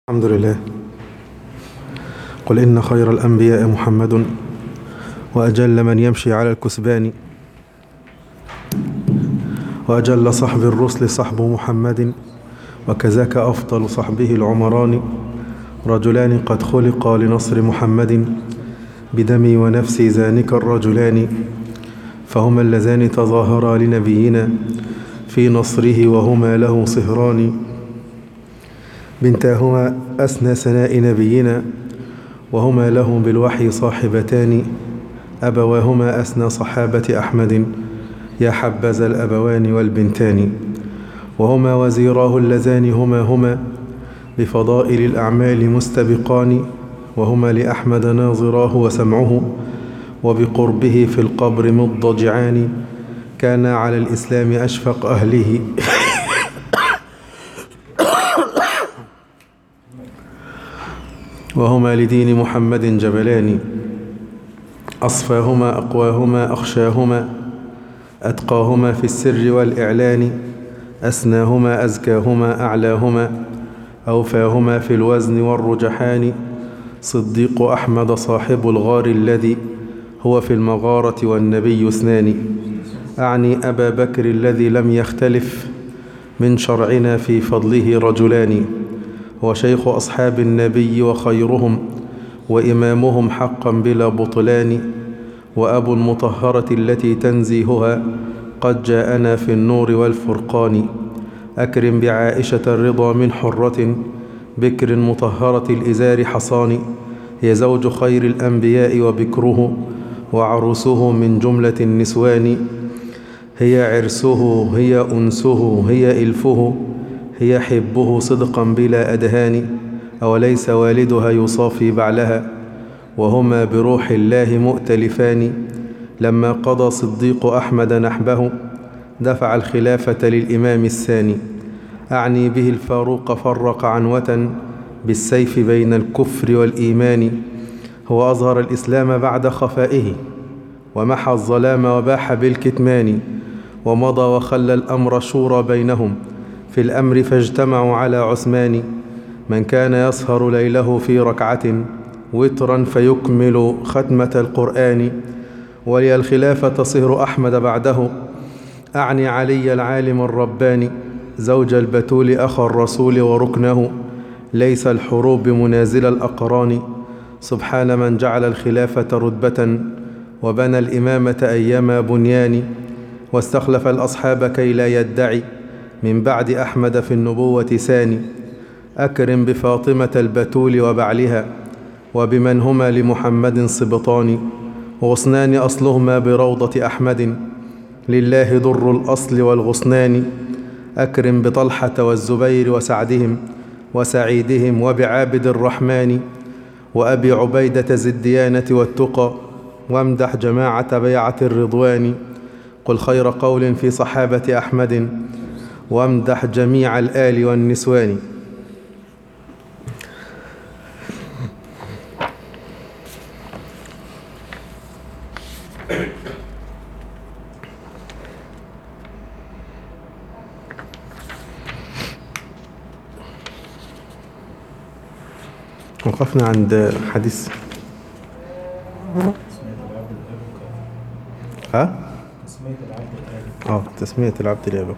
الحمد لله قل إن خير الأنبياء محمد وأجل من يمشي على الكسبان وأجل صحب الرسل صحب محمد وكذاك أفضل صحبه العمران رجلان قد خلقا لنصر محمد بدمي ونفسي ذانك الرجلان فهما اللذان تظاهرا لنبينا في نصره وهما له صهران بنتاهما أسنى سناء نبينا وهما له بالوحي صاحبتان أبواهما أسنى صحابة أحمد يا حبذا الأبوان والبنتان وهما وزيراه اللذان هما هما بفضائل الأعمال مستبقان وهما لأحمد ناظراه وسمعه وبقربه في القبر مضجعان كانا على الإسلام أشفق أهله وهما لدين محمد جبلان أصفاهما أقواهما أخشاهما أتقاهما في السر والإعلان أسناهما أزكاهما أعلاهما أوفاهما في الوزن والرجحان صديق أحمد صاحب الغار الذي هو في المغارة والنبي اثنان أعني أبا بكر الذي لم يختلف من شرعنا في فضله رجلان هو شيخ أصحاب النبي وخيرهم وإمامهم حقا بلا بطلان وأبو المطهرة التي تنزيهها قد جاءنا في النور والفرقان أكرم بعائشة الرضا من حرة بكر مطهرة الإزار حصان هي زوج خير الأنبياء وبكره وعروسه من جملة النسوان هي عرسه هي أنسه هي إلفه هي حبه صدقا بلا أدهان أوليس والدها يصافي بعلها وهما بروح الله مؤتلفان لما قضى صديق أحمد نحبه دفع الخلافة للإمام الثاني أعني به الفاروق فرق عنوة بالسيف بين الكفر والإيمان هو أظهر الإسلام بعد خفائه ومحى الظلام وباح بالكتمان ومضى وخلى الأمر شورى بينهم في الأمر فاجتمعوا على عثمان من كان يسهر ليله في ركعة وترا فيكمل ختمة القرآن ولي الخلافة صهر أحمد بعده أعني علي العالم الرباني زوج البتول أخا الرسول وركنه ليس الحروب منازل الأقران سبحان من جعل الخلافة رتبة وبنى الإمامة أيما بنيان واستخلف الأصحاب كي لا يدعي من بعد أحمد في النبوة ثاني أكرم بفاطمة البتول وبعلها وبمن هما لمحمد صبطان وغصنان أصلهما بروضة أحمد لله در الأصل والغصنان أكرم بطلحة والزبير وسعدهم وسعيدهم وبعابد الرحمن وأبي عبيدة ذي الديانة والتقى وامدح جماعة بيعة الرضوان قل خير قول في صحابة أحمد وامدح جميع الآل والنسوان وقفنا عند حديث ها؟ اه تسمية العبد اليابق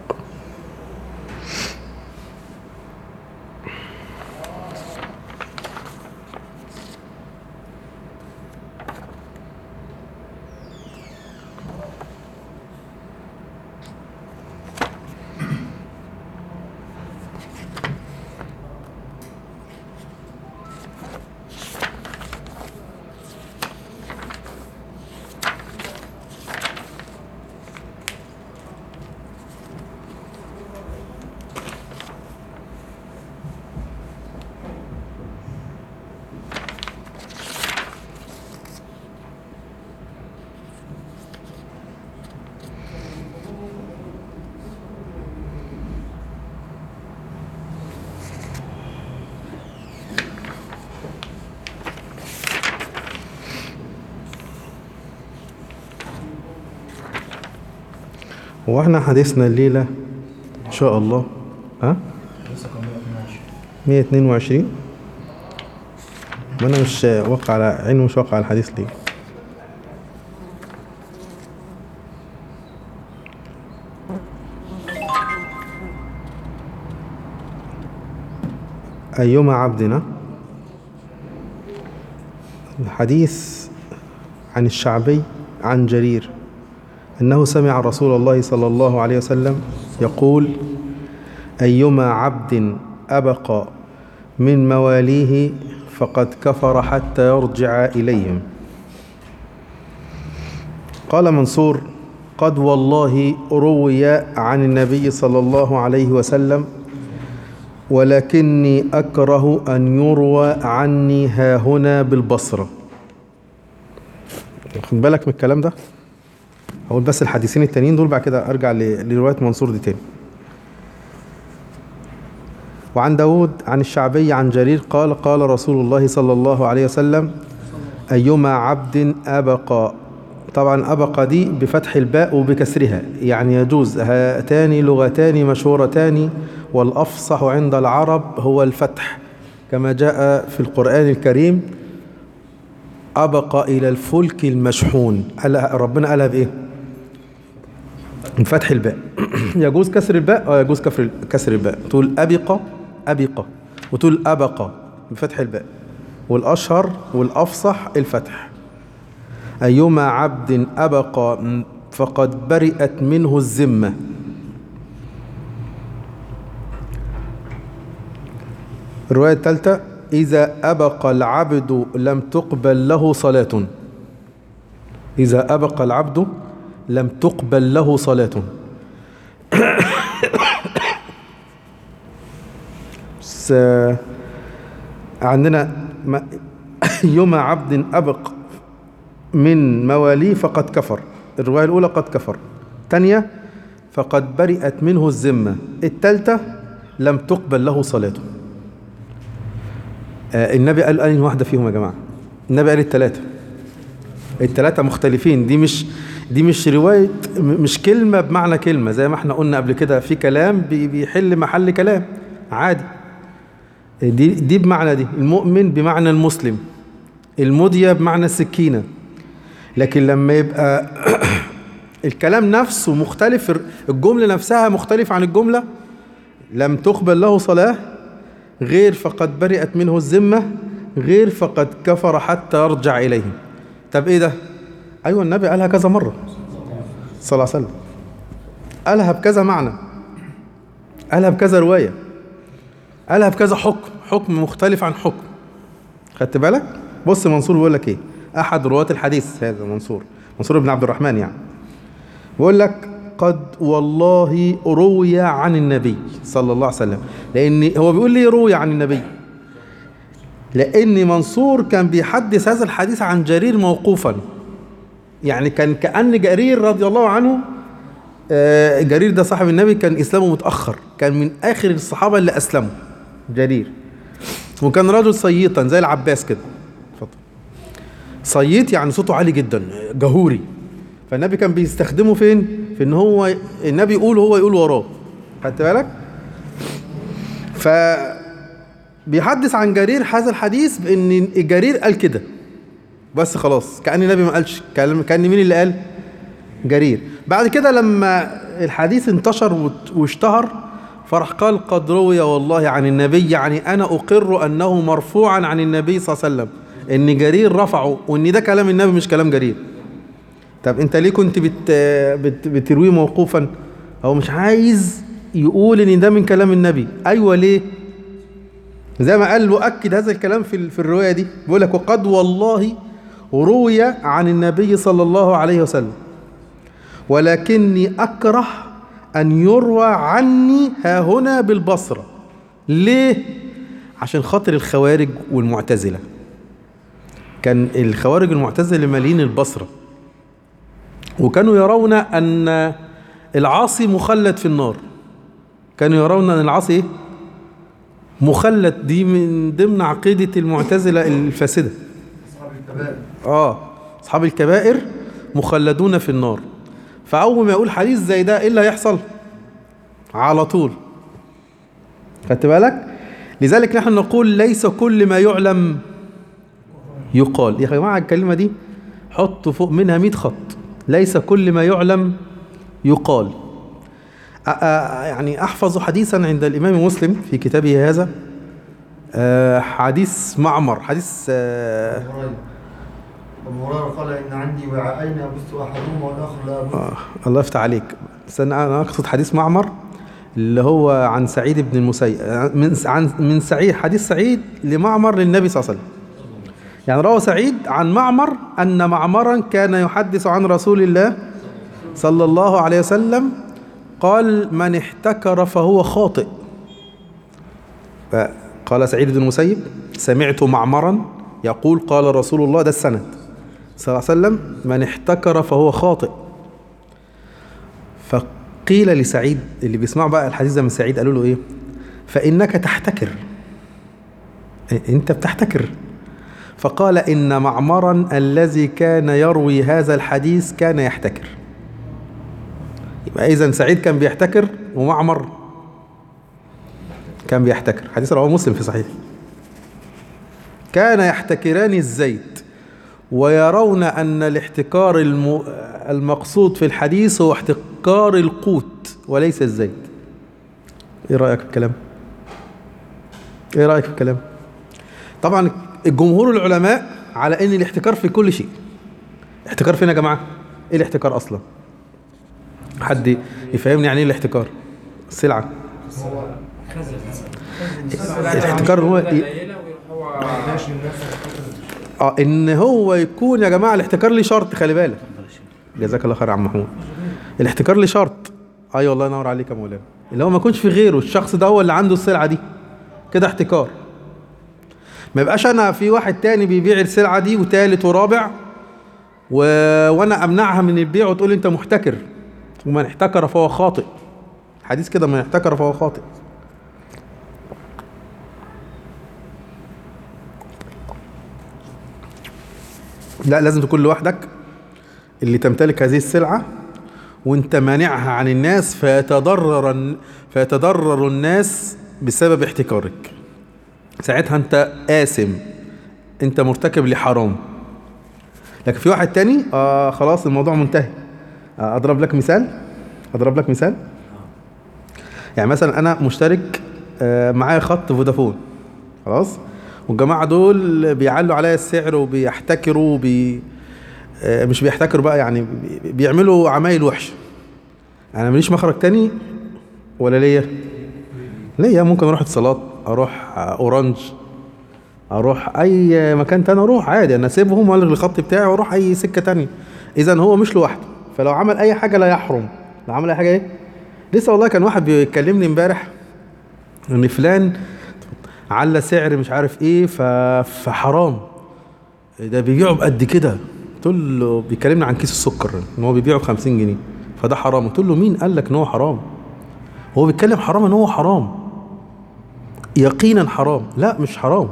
واحنا حديثنا الليلة إن شاء الله ها 122 ما انا مش واقع على عيني مش واقع على الحديث ليه أيما عبدنا الحديث عن الشعبي عن جرير أنه سمع رسول الله صلى الله عليه وسلم يقول أيما عبد أبق من مواليه فقد كفر حتى يرجع إليهم قال منصور قد والله روي عن النبي صلى الله عليه وسلم ولكني أكره أن يروى عني ها هنا بالبصرة خد بالك من الكلام ده أقول بس الحديثين التانيين دول بعد كده أرجع ل- لرواية منصور دي تاني وعن داود عن الشعبي عن جرير قال قال رسول الله صلى الله عليه وسلم أيما عبد أبقى طبعا أبقى دي بفتح الباء وبكسرها يعني يجوز هاتان لغتان مشهورتان والأفصح عند العرب هو الفتح كما جاء في القرآن الكريم أبقى إلى الفلك المشحون قالها- ربنا قالها بإيه؟ من فتح الباء يجوز كسر الباء اه يجوز كسر كسر الباء تقول أبق أبق وتقول أبق بفتح الباء والأشهر والأفصح الفتح أيما عبد أبق فقد برئت منه الذمة الرواية الثالثة إذا أبق العبد لم تقبل له صلاة إذا أبق العبد لم تقبل له صلاة بس عندنا ما- يوم عبد أبق من مواليه فقد كفر الرواية الأولى قد كفر الثانية فقد برئت منه الذمة الثالثة لم تقبل له صلاته آه، النبي قال أنهي واحدة فيهم يا جماعة النبي قال الثلاثة الثلاثة مختلفين دي مش دي مش رواية م- مش كلمة بمعنى كلمة زي ما احنا قلنا قبل كده في كلام بي- بيحل محل كلام عادي دي دي بمعنى دي المؤمن بمعنى المسلم المدية بمعنى السكينة لكن لما يبقى الكلام نفسه مختلف الجملة نفسها مختلفة عن الجملة لم تقبل له صلاة غير فقد برئت منه الذمة غير فقد كفر حتى يرجع إليهم طب إيه ده؟ أيوة النبي قالها كذا مرة صلى الله عليه وسلم قالها بكذا معنى قالها بكذا رواية قالها بكذا حكم حكم مختلف عن حكم خدت بالك بص منصور بيقول لك ايه احد رواه الحديث هذا منصور منصور بن عبد الرحمن يعني بيقول لك قد والله روي عن النبي صلى الله عليه وسلم لان هو بيقول لي روي عن النبي لان منصور كان بيحدث هذا الحديث عن جرير موقوفا يعني كان كأن جرير رضي الله عنه آه، جرير ده صاحب النبي كان اسلامه متأخر كان من اخر الصحابة اللي اسلموا جرير وكان رجل صييطا زي العباس كده اتفضل صييط يعني صوته عالي جدا جهوري فالنبي كان بيستخدمه فين في ان هو النبي يقول وهو يقول وراه خدت بالك ف بيحدث عن جرير هذا الحديث بان جرير قال كده بس خلاص كأن النبي ما قالش كان كأن مين اللي قال جرير بعد كده لما الحديث انتشر وت- واشتهر فراح قال قد روي والله عن النبي يعني انا اقر انه مرفوعا عن النبي صلى الله عليه وسلم ان جرير رفعه وان ده كلام النبي مش كلام جرير طب انت ليه كنت بت بت بترويه موقوفا هو مش عايز يقول ان ده من كلام النبي ايوه ليه زي ما قال واكد هذا الكلام في ال- في الروايه دي بيقول لك وقد والله روي عن النبي صلى الله عليه وسلم ولكني اكره ان يروى عني ها هنا بالبصره ليه عشان خاطر الخوارج والمعتزله كان الخوارج المعتزله مالين البصره وكانوا يرون ان العاصي مخلد في النار كانوا يرون ان العاصي ايه مخلد دي من ضمن عقيدة المعتزلة الفاسدة اه اصحاب الكبائر مخلدون في النار فاول ما يقول حديث زي ده ايه اللي هيحصل على طول خدت بالك لذلك نحن نقول ليس كل ما يعلم يقال يا جماعة الكلمة دي حطوا فوق منها 100 خط ليس كل ما يعلم يقال أ- أ- يعني أحفظ حديثا عند الإمام مسلم في كتابه هذا آه، حديث معمر حديث آه، أبو هريرة أبو هريرة قال إن عندي وعاءين أبث أحدهما والآخر لا أبث آه، الله يفتح عليك بس انا أنا اقصد حديث معمر اللي هو عن سعيد بن المسيب من عن من سعيد حديث سعيد لمعمر للنبي صلى الله عليه وسلم يعني روى سعيد عن معمر ان معمرا كان يحدث عن رسول الله صلى الله عليه وسلم قال من احتكر فهو خاطئ قال سعيد بن المسيب سمعت معمرا يقول قال رسول الله ده السند صلى الله عليه وسلم من احتكر فهو خاطئ فقيل لسعيد اللي بيسمعوا بقى الحديث ده من سعيد قالوا له ايه فانك تحتكر إيه، انت بتحتكر فقال ان معمرا الذي كان يروي هذا الحديث كان يحتكر يبقى اذا سعيد كان بيحتكر ومعمر كان بيحتكر حديث رواه مسلم في صحيح كان يحتكران الزيت ويرون أن الاحتكار الم... المقصود في الحديث هو احتكار القوت وليس الزيت ايه رأيك في الكلام ايه رأيك في الكلام طبعا الجمهور العلماء على ان الاحتكار في كل شيء احتكار فين يا جماعة ايه الاحتكار اصلا حد يفهمني يعني ايه الاحتكار السلعة الاحتكار هو قليله وهو اه ان هو يكون يا جماعه الاحتكار ليه شرط خلي بالك جزاك الله خير يا عم محمود الاحتكار ليه شرط ايوه الله ينور عليك يا مولانا اللي هو ما يكونش في غيره الشخص ده هو اللي عنده السلعه دي كده احتكار ما يبقاش انا في واحد تاني بيبيع السلعه دي وتالت ورابع و... وانا امنعها من البيع وتقول لي انت محتكر ومن احتكر فهو خاطئ حديث كده من احتكر فهو خاطئ لا لازم تكون لوحدك اللي تمتلك هذه السلعة وانت مانعها عن الناس فيتضرر فيتضرر الناس بسبب احتكارك ساعتها انت آثم انت مرتكب لحرام لكن في واحد تاني آه خلاص الموضوع منتهي آه اضرب لك مثال اضرب لك مثال يعني مثلا انا مشترك آه معايا خط فودافون خلاص والجماعه دول بيعلوا عليا السعر وبيحتكروا وبي آه، مش بيحتكروا بقى يعني بي- بيعملوا عمايل وحشه انا ماليش مخرج تاني ولا ليا ليا ممكن اروح اتصالات اروح آه، اورنج اروح اي مكان تاني اروح عادي انا اسيبهم والغي الخط بتاعي واروح اي سكه تانية اذا هو مش لوحده فلو عمل اي حاجه لا يحرم لو عمل اي حاجه ايه لسه والله كان واحد بيكلمني امبارح ان فلان على سعر مش عارف ايه ف... فحرام ده بيبيعه بقد كده قلت له بيكلمنا عن كيس السكر ان هو بيبيعه ب 50 جنيه فده حرام قلت له مين قال لك ان هو حرام هو بيتكلم حرام ان هو حرام يقينا حرام لا مش حرام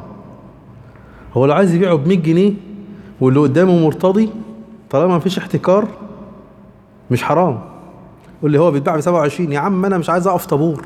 هو لو عايز يبيعه ب 100 جنيه واللي قدامه مرتضي طالما مفيش احتكار مش حرام قول لي هو بيتباع ب 27 يا عم انا مش عايز اقف طابور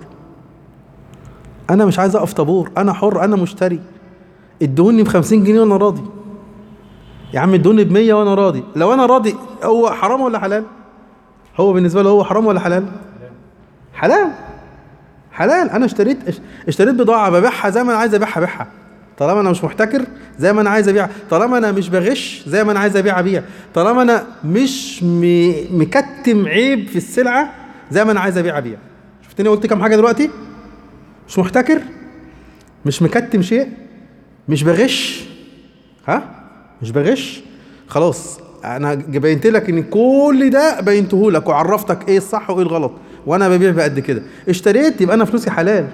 انا مش عايز اقف طابور انا حر انا مشتري ادوني ب 50 جنيه وانا راضي يا عم ادوني ب 100 وانا راضي لو انا راضي هو حرام ولا حلال هو بالنسبه له هو حرام ولا حلال حلال حلال انا اشتريت اشتريت بضاعه ببيعها زي ما انا عايز ابيعها ابيعها طالما انا مش محتكر زي ما انا عايز ابيع طالما انا مش بغش زي ما انا عايز ابيع ابيع طالما انا مش م... مكتم عيب في السلعه زي ما انا عايز ابيع ابيع شفتني قلت كام حاجه دلوقتي مش محتكر مش مكتم شيء مش بغش ها مش بغش خلاص انا بينت لك ان كل ده بينته لك وعرفتك ايه الصح وايه الغلط وانا ببيع بقد كده اشتريت يبقى انا فلوسي حلال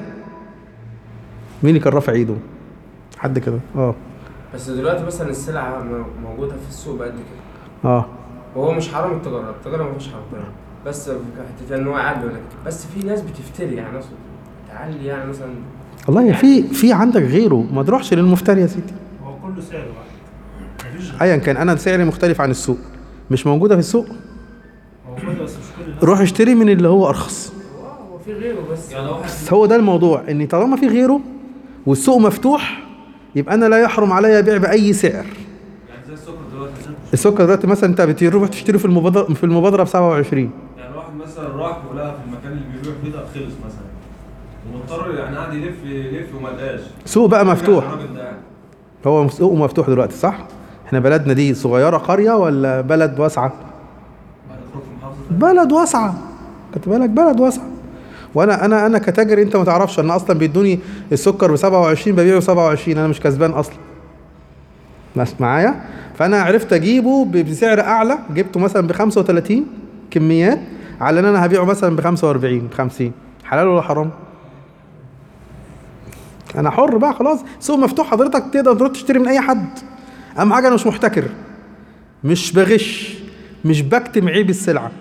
مين اللي كان رافع ايده حد كده اه بس دلوقتي مثلا السلعه م- موجوده في السوق بقد كده اه وهو مش حرام التجاره التجاره ما فيش حرام بس في حته ان هو يعلي ولا كده بس في ناس بتفتري يعني اقصد تعلي يعني مثلا والله في في عندك غيره ما تروحش للمفتري يا سيدي هو كله سعر واحد مفيش ايا كان انا سعري مختلف عن السوق مش موجوده في السوق هو كله بس مش كل الناس روح اشتري من اللي هو ارخص هو في غيره بس يعني لو واحد بس هو ده الموضوع ان طالما في غيره والسوق مفتوح يبقى انا لا يحرم علي بيع باي سعر زي السكر دلوقتي السكر دلوقتي مثلا انت بتروح تشتري في المبادره في المبادره ب 27 يعني واحد مثلا راح ولقى في المكان اللي بيبيع فيه ده خلص مثلا ومضطر يعني قاعد يلف يلف وما لقاش سوق بقى مفتوح الراجل ده يعني. هو سوق مفتوح دلوقتي صح احنا بلدنا دي صغيره قريه ولا بلد واسعه هيخرج في محافظه تانية. بلد واسعه خدت بالك بلد واسعه وانا انا انا كتاجر انت ما تعرفش انا اصلا بيدوني السكر ب 27 ببيعه ب 27 انا مش كسبان اصلا مس- معايا فانا عرفت اجيبه ب- بسعر اعلى جبته مثلا ب 35 كميات على ان انا هبيعه مثلا ب 45 ب 50 حلال ولا حرام؟ انا حر بقى خلاص سوق مفتوح حضرتك تقدر تروح تشتري من اي حد اهم حاجه انا مش محتكر مش بغش مش بكتم عيب السلعه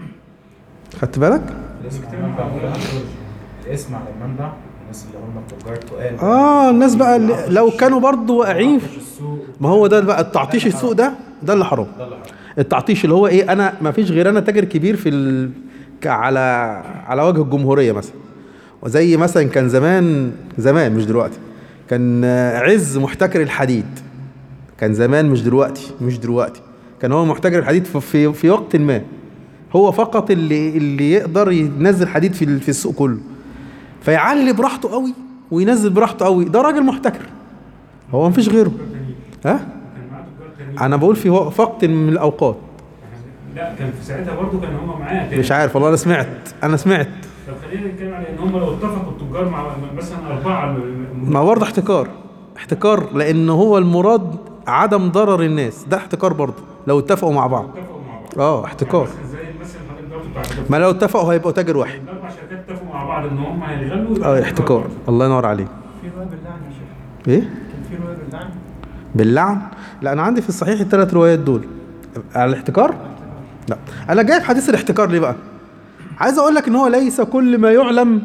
خدت بالك؟ الاسم على المنبع ولا الاسم على المنبع الناس اللي هم التجار التقال اه الناس بقى اللي لو كانوا برضو واقعين في- السوق ما هو ده بقى التعطيش السوق ده ده اللي حرام ده اللي حرام التعطيش اللي هو ايه انا ما فيش غير انا تاجر كبير في ال... ك- على على وجه الجمهوريه مثلا وزي مثلا كان زمان زمان مش دلوقتي كان آه، عز محتكر الحديد كان زمان مش دلوقتي مش دلوقتي كان هو محتكر الحديد في في, في وقت ما هو فقط اللي اللي يقدر ينزل حديد في ال- في السوق كله فيعلي براحته قوي وينزل براحته قوي ده راجل محتكر هو مفيش غيره ها كان معاه تجار تانيين انا بقول في وق- وقت من الاوقات لا كان في ساعتها برضه كان هم معاه مش عارف والله انا سمعت انا سمعت طب خلينا نتكلم على ان هم لو اتفقوا التجار مع مثلا اربعه م- ما برضه احتكار احتكار لان هو المراد عدم ضرر الناس ده احتكار برضه لو اتفقوا مع بعض اتفقوا مع بعض اه احتكار مثلا زي مثلا حضرتك ضربت بتاع الدكتور. ما لو اتفقوا هيبقوا تاجر واحد الاربع شركات اتفقوا مع بعض ان هم هيغلوا يبقى اه في احتكار برضه. الله ينور عليك في روايه باللعن يا شيخ ايه كان في روايه باللعن باللعن لا انا عندي في الصحيح الثلاث روايات دول على الاحتكار لا انا جايب حديث الاحتكار ليه بقى عايز اقول لك ان هو ليس كل ما يعلم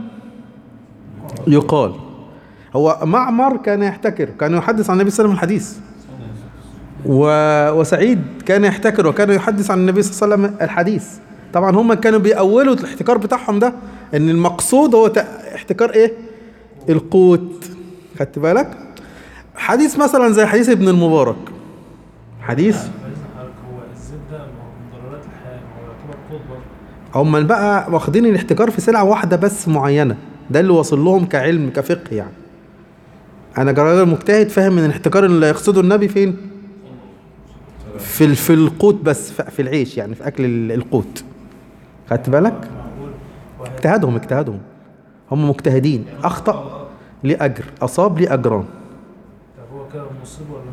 يقال هو معمر كان يحتكر كان يحدث عن النبي صلى الله عليه وسلم الحديث و... وسعيد كان يحتكر وكان يحدث عن النبي صلى الله عليه وسلم الحديث طبعا هم كانوا بيأولوا الاحتكار بتاعهم ده ان المقصود هو ت- احتكار ايه القوت خدت بالك حديث مثلا زي حديث ابن المبارك حديث هو الزبده ما هو من ضرورات الحياه ما هو يعتبر قوت برضه هم بقى واخدين الاحتكار في سلعة واحدة بس معينة ده اللي واصل لهم كعلم كفقه يعني انا كراجل مجتهد فاهم ان الاحتكار اللي يقصده النبي فين في ال- في القوت بس في في العيش يعني في اكل ال- القوت خدت بالك معقول واحد اجتهادهم اجتهادهم هم مجتهدين اخطا ليه اجر اصاب ليه اجران طب هو كده مصيب ولا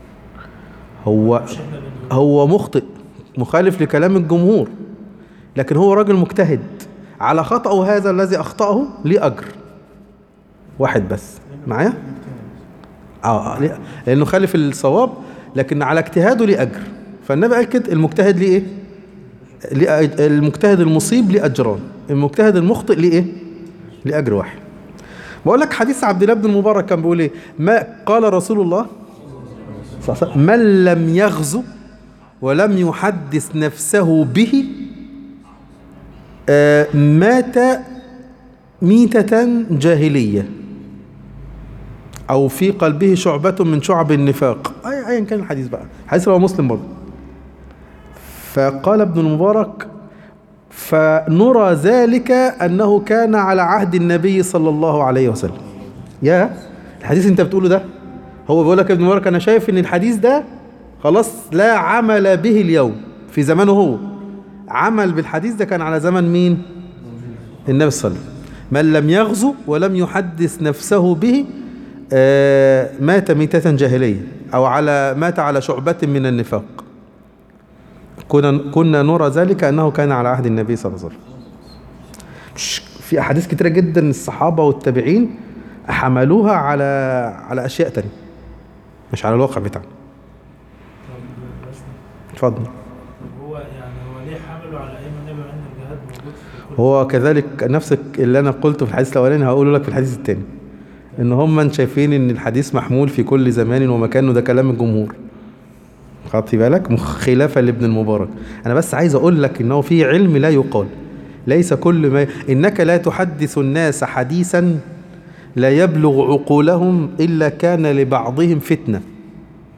هو مش احنا بنقول هو مخطئ مخالف لكلام الجمهور لكن هو راجل مجتهد على خطأه هذا الذي أخطأه ليه أجر واحد بس معايا؟ اه آه، ليه؟ لأنه خالف الصواب لكن على اجتهاده ليه أجر فالنبي قال كده المجتهد ليه إيه؟ ليه أج- المجتهد المصيب ليه أجران المجتهد المخطئ ليه إيه؟ ليه أجر واحد بقول لك حديث عبد الله بن المبارك كان بيقول إيه؟ ما قال رسول الله صلى الله عليه وسلم من لم يغزو ولم يحدث نفسه به آه، مات ميتة جاهلية أو في قلبه شعبة من شعب النفاق أي أيا كان الحديث بقى حديث رواه مسلم برضه فقال ابن المبارك فنرى ذلك أنه كان على عهد النبي صلى الله عليه وسلم يا الحديث انت بتقوله ده هو بيقول لك يا ابن مبارك انا شايف ان الحديث ده خلاص لا عمل به اليوم في زمانه هو عمل بالحديث ده كان على زمن مين النبي صلى الله عليه وسلم من لم يغزو ولم يحدث نفسه به آه، مات ميتة جاهلية أو على مات على شعبة من النفاق كنا كنا نرى ذلك أنه كان على عهد النبي صلى الله عليه وسلم مش- في أحاديث كتيرة جدا الصحابة والتابعين حملوها على على أشياء تانية مش على الواقع بتاعنا طب بس اتفضل طب هو يعني هو ليه حملوا على ايام النبي مع ان الجهاد موجود في كل هو كذلك نفس اللي انا قلته في الحديث الاولاني هقوله لك في الحديث الثاني ان هم شايفين ان الحديث محمول في كل زمان ومكان وده كلام الجمهور خدت بالك مخ- خلافا لابن المبارك انا بس عايز اقول لك انه في علم لا يقال ليس كل ما انك لا تحدث الناس حديثا لا يبلغ عقولهم الا كان لبعضهم فتنه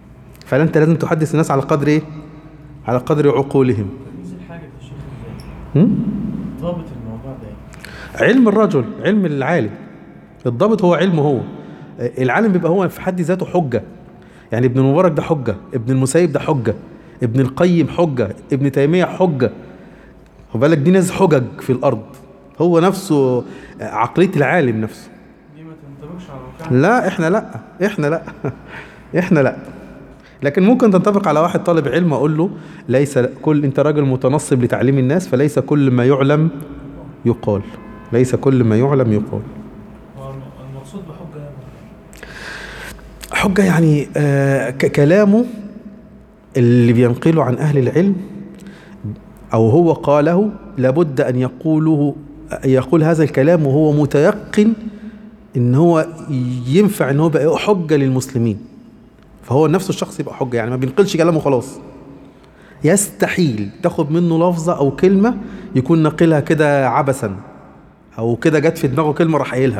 فانت لازم تحدث الناس على قدر ايه على قدر عقولهم تمييز الحاجة يا شيخ ازاي؟ هم؟ ضابط الموضوع ده ايه؟ علم الرجل علم العالم الضابط هو علمه هو العالم بيبقى هو في حد ذاته حجة يعني ابن المبارك ده حجة ابن المسيب ده حجة ابن القيم حجة ابن تيمية حجة خد بالك دي ناس حجج في الأرض هو نفسه عقلية العالم نفسه دي ما تنطبقش على الواقع لا احنا لا احنا لا احنا لا لكن ممكن تنطبق على واحد طالب علم اقول له ليس كل انت راجل متنصب لتعليم الناس فليس كل ما يعلم يقال ليس كل ما يعلم يقال هو الم- المقصود بحجة يعني حجة يعني آه ك- كلامه اللي بينقله عن أهل العلم أو هو قاله لابد أن يقوله يقول هذا الكلام وهو متيقن إن هو ينفع إن هو بقى حجة للمسلمين فهو نفسه الشخص يبقى حجة يعني ما بينقلش كلامه خلاص يستحيل تاخد منه لفظة أو كلمة يكون ناقلها كده عبثا أو كده جت في دماغه كلمة راح قايلها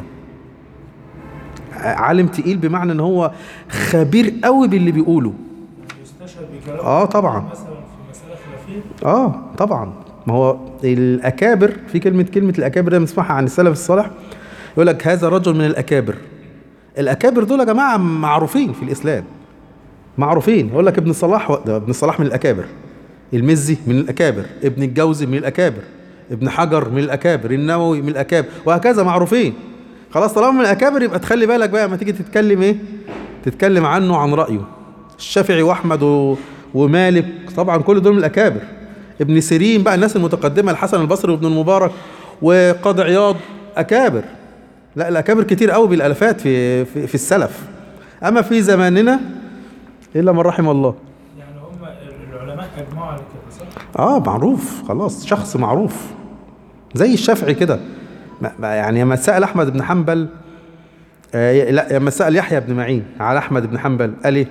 عالم تقيل بمعنى ان هو خبير قوي باللي بيقوله يستشهد بكلام اه طبعا مثلا في مسألة خلافية اه طبعا ما هو الاكابر في كلمه كلمه الاكابر ده بنسمعها عن السلف الصالح يقول لك هذا رجل من الاكابر الاكابر دول يا جماعه معروفين في الاسلام معروفين يقول لك ابن صلاح ده ابن صلاح من الاكابر المزي من الاكابر ابن الجوزي من الاكابر ابن حجر من الاكابر النووي من الاكابر وهكذا معروفين خلاص طالما من الاكابر يبقى تخلي بالك بقى لما تيجي تتكلم ايه تتكلم عنه عن رايه الشافعي واحمد و... ومالك طبعا كل دول من الاكابر ابن سيرين بقى الناس المتقدمه الحسن البصري وابن المبارك وقاضي عياض اكابر لا الاكابر كتير قوي بالالافات في في, في السلف اما في زماننا الا من رحم الله يعني هم العلماء أجمعوا على كده صح؟ اه معروف خلاص شخص معروف زي الشافعي كده ما- ما- يعني لما سأل أحمد بن حنبل آه لا لما سأل يحيى بن معين على أحمد بن حنبل قال إيه؟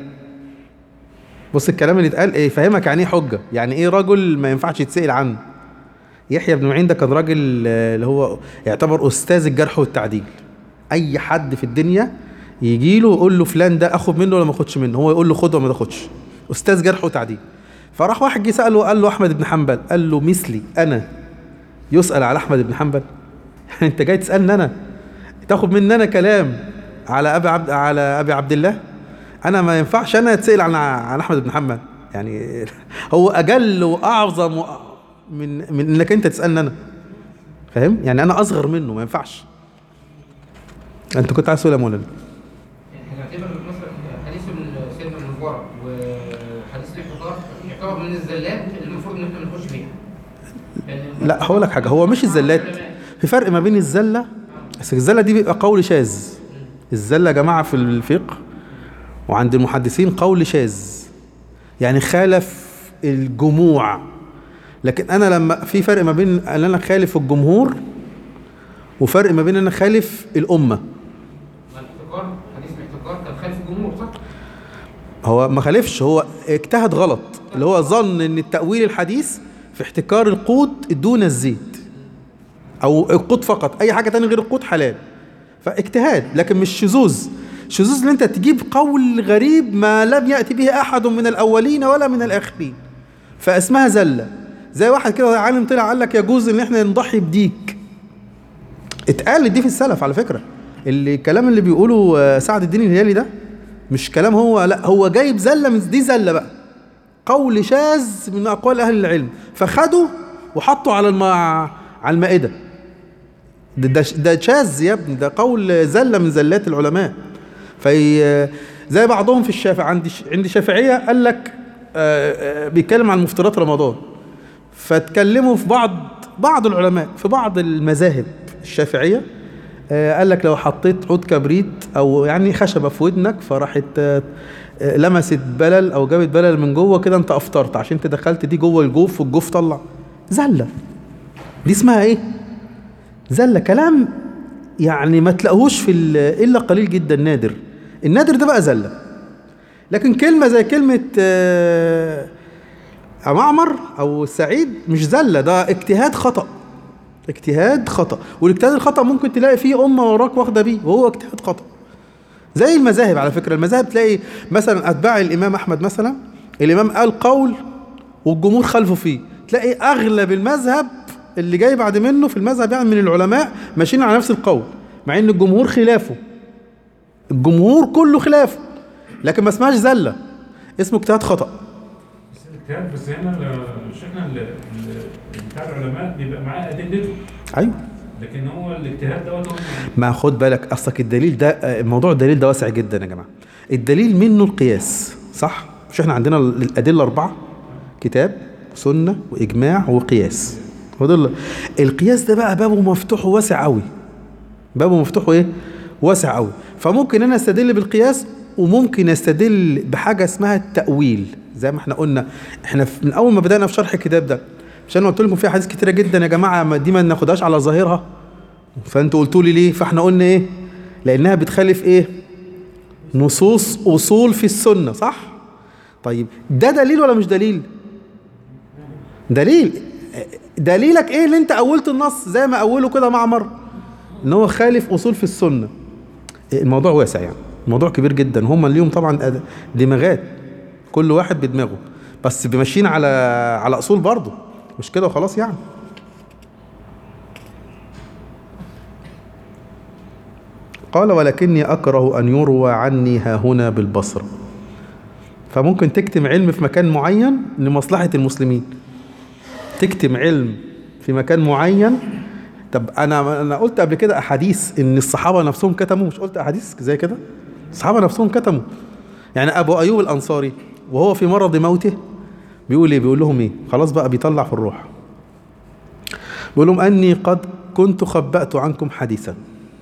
بص الكلام اللي اتقال إيه فهمك يعني إيه حجة يعني إيه رجل ما ينفعش يتسأل عنه يحيى بن معين ده كان راجل آه، اللي هو يعتبر أستاذ الجرح والتعديل أي حد في الدنيا يجي له يقول له فلان ده أخد منه ولا ما أخدش منه هو يقول له خد ولا ما تاخدش أستاذ جرح وتعديل فراح واحد جه سأله قال له أحمد بن حنبل قال له مثلي أنا يسأل على أحمد بن حنبل يعني أنت جاي تسألني أنا تاخد مني أنا كلام على أبي عبد على أبي عبد الله أنا ما ينفعش أنا أتسأل عن عن أحمد بن حنبل يعني هو أجل وأعظم وأ- من من إنك أنت تسألني أنا فاهم يعني أنا أصغر منه ما ينفعش أنت كنت عايز تقول يا مولانا احنا نعتبر مثلا حديث ابن سيدنا ابن المبارك وحديث الاحتقار يعتبر من الزلات اللي المفروض ان احنا ما نخش فيها لأن لا هقول لك حاجة هو مش الزلات في فرق ما بين الزلة بس الزلة دي بيبقى قول شاذ الزلة يا جماعة في الفقه وعند المحدثين قول شاذ يعني خالف الجموع لكن انا لما في فرق ما بين ان انا خالف الجمهور وفرق ما بين ان انا خالف الامه الاحتقار حديث الاحتقار كان خالف الجمهور صح؟ هو ما خالفش هو اجتهد غلط اللي هو ظن ان التأويل الحديث في احتكار القوت دون الزيت او القوت فقط اي حاجة تانية غير القوت حلال فاجتهاد لكن مش شذوذ شذوذ ان انت تجيب قول غريب ما لم يأتي به احد من الاولين ولا من الاخرين فاسمها زلة زي واحد كده عالم طلع قال لك يجوز ان احنا نضحي بديك اتقال دي في السلف على فكرة اللي الكلام اللي بيقوله آه، سعد الدين الهلالي ده مش كلام هو لا هو جايب زله من دي زله بقى قول شاذ من اقوال اهل العلم فخده وحطه على الم... على المائده ده ده, ده شاذ يا ابني ده قول زله من زلات العلماء في زي بعضهم في الشافعي عندي عندي شافعيه قال لك آه، آه، بيتكلم عن مفطرات رمضان فتكلموا في بعض بعض العلماء في بعض المذاهب الشافعيه آه، قال لك لو حطيت عود كبريت او يعني خشبه في ودنك فراحت آه، آه، لمست بلل او جابت بلل من جوه كده انت افطرت عشان انت دخلت دي جوه الجوف والجوف طلع زله دي اسمها ايه زله كلام يعني ما تلاقوهوش في ال- الا قليل جدا نادر النادر ده بقى زله لكن كلمه زي كلمه آه، معمر او سعيد مش زله ده اجتهاد خطأ اجتهاد خطأ والاجتهاد الخطأ ممكن تلاقي فيه أمة وراك واخدة بيه وهو اجتهاد خطأ زي المذاهب على فكرة المذاهب تلاقي مثلا أتباع الإمام أحمد مثلا الإمام قال قول والجمهور خلفه فيه تلاقي أغلب المذهب اللي جاي بعد منه في المذهب يعني من العلماء ماشيين على نفس القول مع إن الجمهور خلافه الجمهور كله خلافه لكن ما اسمهاش زلة اسمه اجتهاد خطأ بس الاجتهاد بس هنا ال- شيخنا ال- ال- بتاع العلماء بيبقى معاه ادلته أيوه لكن هو الاجتهاد دوت هو ما خد بالك اصلك الدليل ده آه، موضوع الدليل ده واسع جدا يا جماعه الدليل منه القياس صح مش احنا عندنا ال- الادله اربعه كتاب سنه واجماع وقياس هو ده ال- القياس ده بقى بابه مفتوح وواسع قوي بابه مفتوح ايه واسع قوي فممكن انا استدل بالقياس وممكن استدل بحاجه اسمها التاويل زي ما احنا قلنا احنا في- من اول ما بدانا في شرح الكتاب ده مش انا قلت لكم في احاديث كتيره جدا يا جماعه ما دي ما ناخدهاش على ظاهرها فانتوا قلتوا لي ليه فاحنا قلنا ايه لانها بتخالف ايه نصوص اصول في السنه صح طيب ده دليل ولا مش دليل دليل دليلك ايه اللي انت اولت النص زي ما اوله كده معمر ان هو خالف اصول في السنه الموضوع واسع يعني الموضوع كبير جدا هم ليهم طبعا أد- دماغات كل واحد بدماغه بس ماشيين على على اصول برضه مش كده وخلاص يعني قال ولكني أكره أن يروى عني ها هنا بالبصر فممكن تكتم علم في مكان معين لمصلحة المسلمين تكتم علم في مكان معين طب أنا أنا قلت قبل كده أحاديث إن الصحابة نفسهم كتموا مش قلت أحاديث زي كده الصحابة نفسهم كتموا يعني أبو أيوب الأنصاري وهو في مرض موته بيقول إيه بيقول لهم إيه خلاص بقى بيطلع في الروح بيقول لهم أني قد كنت خبأت عنكم حديثا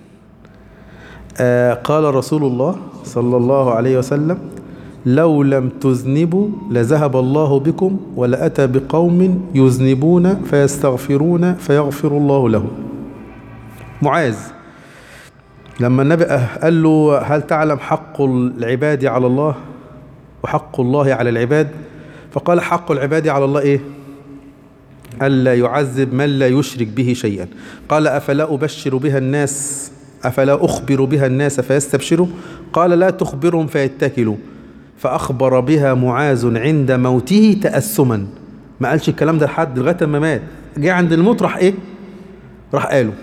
آه قال رسول الله صلى الله عليه وسلم لو لم تذنبوا لذهب الله بكم ولأتى بقوم يذنبون فيستغفرون فيغفر الله لهم معاذ لما النبي قال له هل تعلم حق العباد على الله وحق الله على العباد فقال حق العباد على الله ايه ألا يعذب من لا يشرك به شيئا قال أفلا أبشر بها الناس أفلا أخبر بها الناس فيستبشروا قال لا تخبرهم فيتكلوا فأخبر بها معاذ عند موته تأسما ما قالش الكلام ده لحد لغاية ما مات جه عند الموت راح إيه راح قاله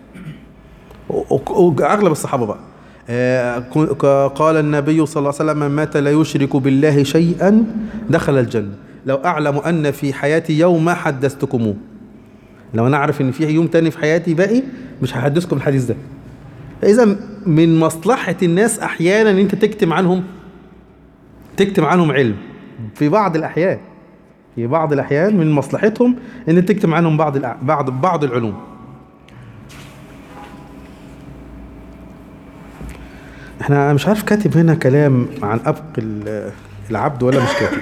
أغلب الصحابة بقى آه، ك- قال النبي صلى الله عليه وسلم من مات لا يشرك بالله شيئا دخل الجنة لو أعلم أن في حياتي يوم ما حدثتكموه لو أنا أعرف إن في يوم تاني في حياتي باقي مش هحدثكم الحديث ده فإذا من مصلحة الناس أحيانا إن أنت تكتم عنهم تكتم عنهم علم في بعض الأحيان في بعض الأحيان من مصلحتهم إن أنت تكتم عنهم بعض الأع- بعض بعض العلوم احنا مش عارف كاتب هنا كلام عن أبق ال- العبد ولا مش كاتب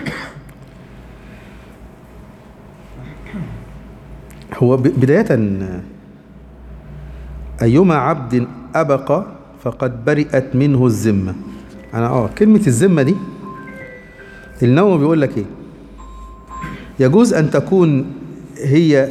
هو ب- بداية أيما عبد أبق فقد برئت منه الذمة أنا آه كلمة الذمة دي النووي بيقول لك إيه يجوز أن تكون هي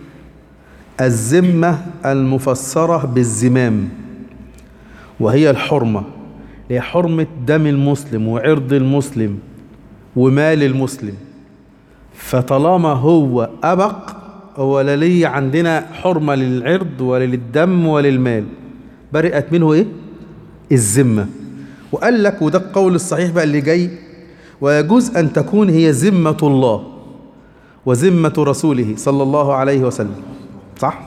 الذمة المفسرة بالزمام وهي الحرمة هي حرمة دم المسلم وعرض المسلم ومال المسلم فطالما هو أبق هو لا لي عندنا حرمة للعرض ولا للدم ولا للمال برئت منه إيه؟ الذمة وقال لك وده القول الصحيح بقى اللي جاي ويجوز أن تكون هي ذمة الله وذمة رسوله صلى الله عليه وسلم صح؟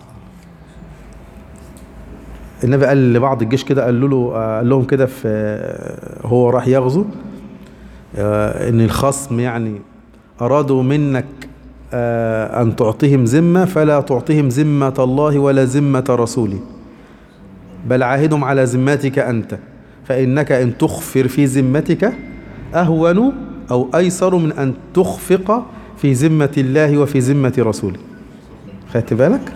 النبي قال لبعض الجيش كده قال له قال لهم كده في هو راح يغزو آه، ان الخصم يعني ارادوا منك آه، ان تعطيهم ذمه فلا تعطيهم ذمه الله ولا ذمه رسوله بل عاهدهم على ذمتك انت فانك ان تخفر في ذمتك اهون او ايسر من ان تخفق في ذمه الله وفي ذمه رسوله خدت بالك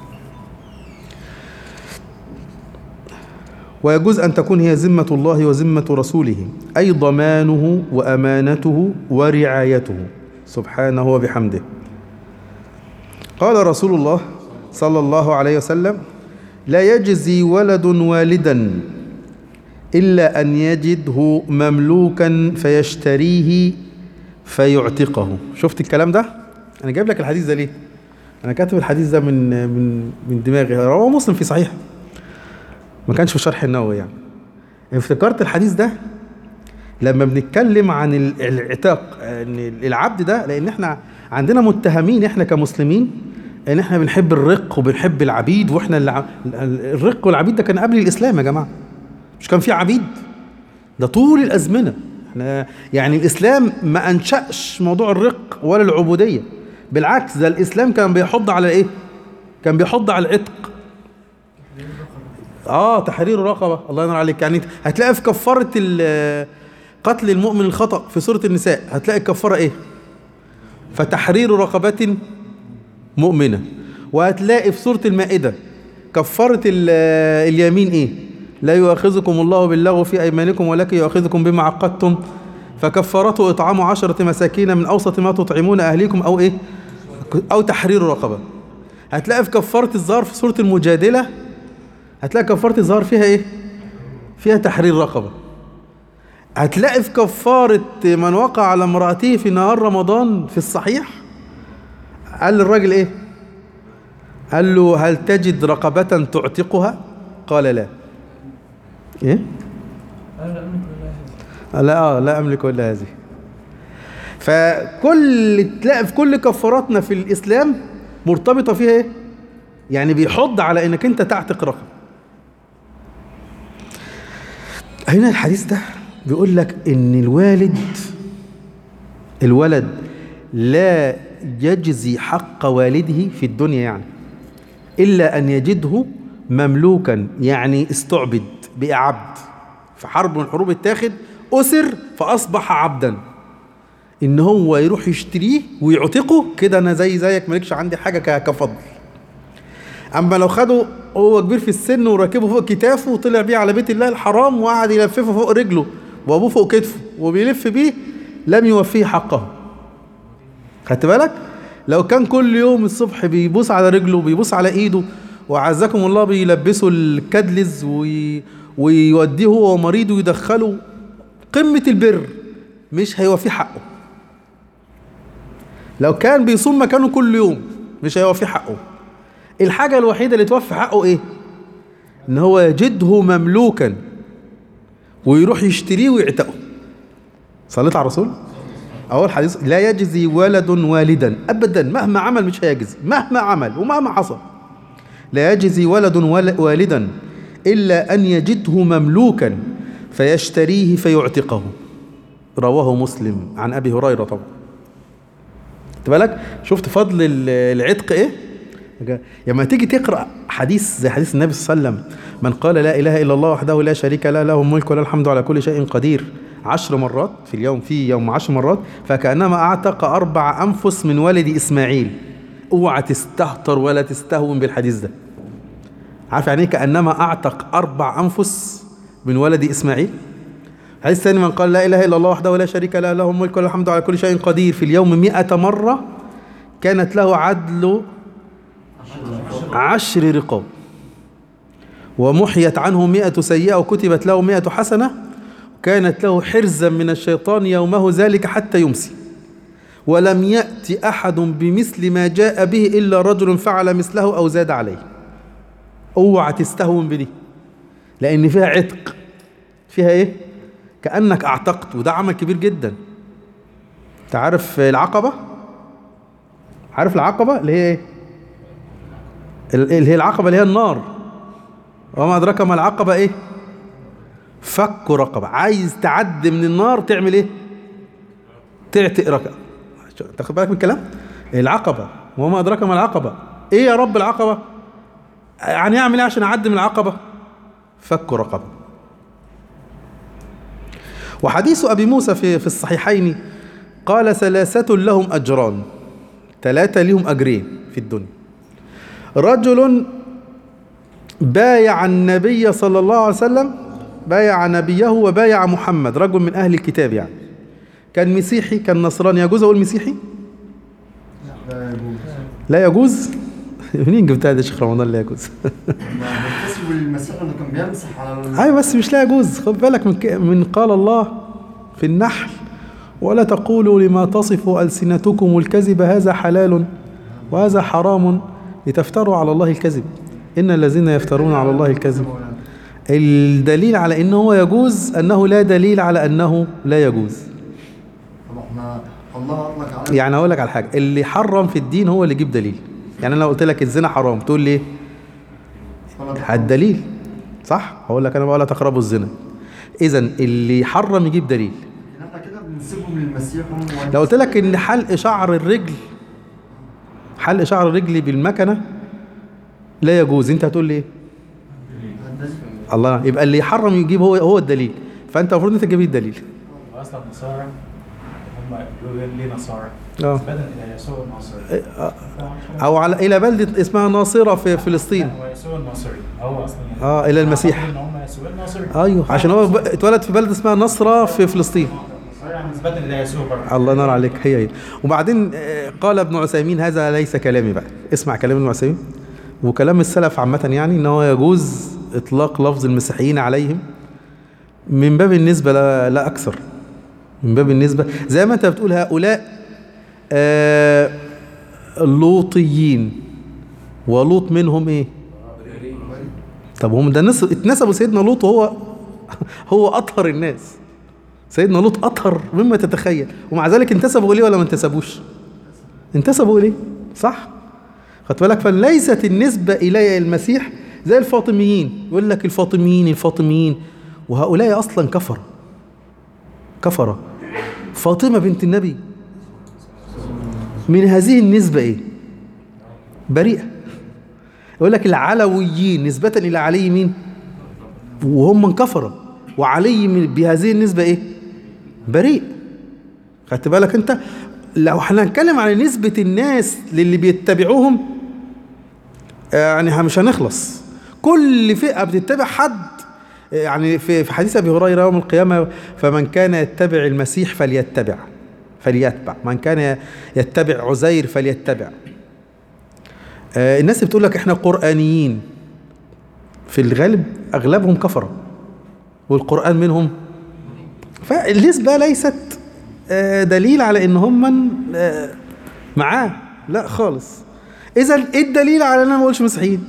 ويجوز أن تكون هي ذمة الله وذمة رسوله أي ضمانه وأمانته ورعايته سبحانه وبحمده قال رسول الله صلى الله عليه وسلم لا يجزي ولد والدا إلا أن يجده مملوكا فيشتريه فيعتقه شفت الكلام ده أنا جايب لك الحديث ده ليه أنا كاتب الحديث ده من من من دماغي رواه مسلم في صحيح ما كانش في شرح النووي يعني افتكرت الحديث ده لما بنتكلم عن ال- الاعتاق ان العبد ده لان احنا عندنا متهمين احنا كمسلمين ان احنا بنحب الرق وبنحب العبيد واحنا اللي ع- الرق والعبيد ده كان قبل الاسلام يا جماعه مش كان في عبيد ده طول الازمنه احنا يعني الاسلام ما انشاش موضوع الرق ولا العبوديه بالعكس ده الاسلام كان بيحض على ايه كان بيحض على العتق اه تحرير رقبه الله ينور عليك يعني هتلاقي في كفاره ال- قتل المؤمن الخطا في سوره النساء هتلاقي الكفاره ايه فتحرير رقبه مؤمنه وهتلاقي في سوره المائده كفاره ال- اليمين ايه لا يؤاخذكم الله باللغو في ايمانكم ولكن يؤاخذكم بما عقدتم فكفارته اطعام عشرة مساكين من اوسط ما تطعمون اهليكم او ايه او تحرير رقبه هتلاقي في كفاره الظهر في سوره المجادله هتلاقي كفاره الظهر فيها ايه فيها تحرير رقبه هتلاقي في كفارة من وقع على امرأته في نهار رمضان في الصحيح قال للراجل ايه قال له هل تجد رقبة تعتقها قال لا ايه أنا لا أملك إلا هذا لا اه لا املك الا هذه فكل تلاقي في كل كفاراتنا في الاسلام مرتبطه فيها ايه يعني بيحض على انك انت تعتق رقم هنا الحديث ده بيقول لك ان الوالد الولد لا يجزي حق والده في الدنيا يعني الا ان يجده مملوكا يعني استعبد بقى عبد في حرب من الحروب اتاخد اسر فاصبح عبدا ان هو يروح يشتريه ويعتقه كده انا زي زيك مالكش عندي حاجه ك- كفضل اما لو خده هو كبير في السن وركبه فوق كتافه وطلع بيه على بيت الله الحرام وقعد يلففه فوق رجله وابوه فوق كتفه وبيلف بيه لم يوفيه حقه خدت بالك لو كان كل يوم الصبح بيبوس على رجله بيبوس على ايده وعزكم الله بيلبسه الكدلز وي... ويوديه هو مريض ويدخله قمة البر مش هيوفيه حقه لو كان بيصوم مكانه كل يوم مش هيوفيه حقه الحاجة الوحيدة اللي توفي حقه ايه ان هو يجده مملوكا ويروح يشتريه ويعتقه صليت على الرسول اول حديث لا يجزي ولد والدا ابدا مهما عمل مش هيجزي مهما عمل ومهما حصل لا يجزي ولد ول- والدا الا ان يجده مملوكا فيشتريه فيعتقه رواه مسلم عن ابي هريره طبعا خدت بالك شفت فضل ال- العتق ايه لما تيجي تقرا حديث زي حديث النبي صلى الله عليه وسلم من قال لا اله الا الله وحده لا شريك له له الملك وله الحمد على كل شيء قدير عشر مرات في اليوم في يوم عشر مرات فكانما اعتق اربع انفس من ولد اسماعيل اوعى تستهتر ولا تستهون بالحديث ده عارف يعني ايه كانما اعتق اربع انفس من ولد اسماعيل حديث ثاني من قال لا اله الا الله وحده لا شريك له له الملك وله الحمد على كل شيء قدير في اليوم مئة مره كانت له عدل عشر رقاب ومحيت عنه مئة سيئة وكتبت له مئة حسنة كانت له حرزا من الشيطان يومه ذلك حتى يمسي ولم يأتي أحد بمثل ما جاء به إلا رجل فعل مثله أو زاد عليه اوعى تستهون بدي لأن فيها عتق فيها إيه؟ كأنك أعتقت وده عمل كبير جدا أنت عارف العقبة؟ عارف العقبة اللي هي إيه؟ اللي هي العقبة اللي هي النار وما أدراك ما العقبة إيه فك رقبة عايز تعدي من النار تعمل إيه تعتق رقبة تاخد بالك من الكلام العقبة وما أدراك ما العقبة إيه يا رب العقبة يعني أعمل إيه عشان أعدي من العقبة فك رقبة وحديث أبي موسى في في الصحيحين قال ثلاثة لهم أجران ثلاثة لهم أجرين في الدنيا رجل بايع النبي صلى الله عليه وسلم بايع نبيه وبايع محمد رجل من أهل الكتاب يعني كان مسيحي كان نصراني يجوز أقول مسيحي لا يجوز لا يجوز منين جبتها ده يا شيخ رمضان لا يجوز ما بس بتنسبوا للمسيح انه كان بيمسح على ال- ايوه بس مش لا يجوز خد بالك من, ك... من قال الله في النحل ولا تقولوا لما تصف ألسنتكم الكذب هذا حلال وهذا حرام لتفتروا على الله الكذب إن الذين يفترون على الله الكذب الدليل على أنه هو يجوز أنه لا دليل على أنه لا يجوز طب احنا الله اطلق عليه يعني أقول لك على حاجة اللي حرم في الدين هو اللي يجيب دليل يعني أنا لو قلت لك الزنا حرام تقول لي إيه؟ ولا تقربوا. الدليل صح هقول لك انا بقى لا تقربوا الزنا اذا اللي حرم يجيب دليل يعني احنا كده بننسبهم للمسيح هم- لو قلت لك ان حلق شعر الرجل حلق شعر الرجل بالمكنه لا يجوز انت هتقول لي ايه الدليل. الله يبقى اللي يحرم يجيب هو هو الدليل فانت المفروض انت تجيب الدليل واصلا النصارى هم بيقولوا ليه نصارى اه بدل الى يسوع الناصري او على الى بلده اسمها ناصره في فلسطين هو يسوع الناصري هو اصلا يعني اه الى المسيح ان هم يسوع الناصري ايوه عشان هو ب- اتولد في بلده اسمها نصره في فلسطين يعني نسبة الى يسوع برضه الله ينور عليك هي هي وبعدين آه، قال ابن عثيمين هذا ليس كلامي بقى اسمع كلام ابن عثيمين وكلام السلف عامة يعني ان هو يجوز اطلاق لفظ المسيحيين عليهم من باب النسبة لا, لا اكثر من باب النسبة زي ما انت بتقول هؤلاء آه لوطيين ولوط منهم ايه طب هم ده نس- اتنسبوا سيدنا لوط وهو هو اطهر الناس سيدنا لوط اطهر مما تتخيل ومع ذلك انتسبوا اليه ولا ما انتسبوش انتسبوا اليه صح خدت بالك فليست النسبة إلي المسيح زي الفاطميين يقول لك الفاطميين الفاطميين وهؤلاء أصلا كفر كفر فاطمة بنت النبي من هذه النسبة إيه بريئة يقول لك العلويين نسبة إلى علي مين وهم من كفر وعلي من بهذه النسبة إيه بريء خدت بالك أنت لو احنا هنتكلم عن نسبة الناس للي بيتبعوهم يعني مش هنخلص كل فئة بتتبع حد يعني في في حديث ابي هريره يوم القيامه فمن كان يتبع المسيح فليتبع فليتبع من كان يتبع عزير فليتبع آه، الناس بتقول لك احنا قرانيين في الغالب اغلبهم كفره والقران منهم فالنسبه ليست آه، دليل على ان هم من آه، معاه لا خالص اذا ايه الدليل على ان انا ما اقولش مسيحيين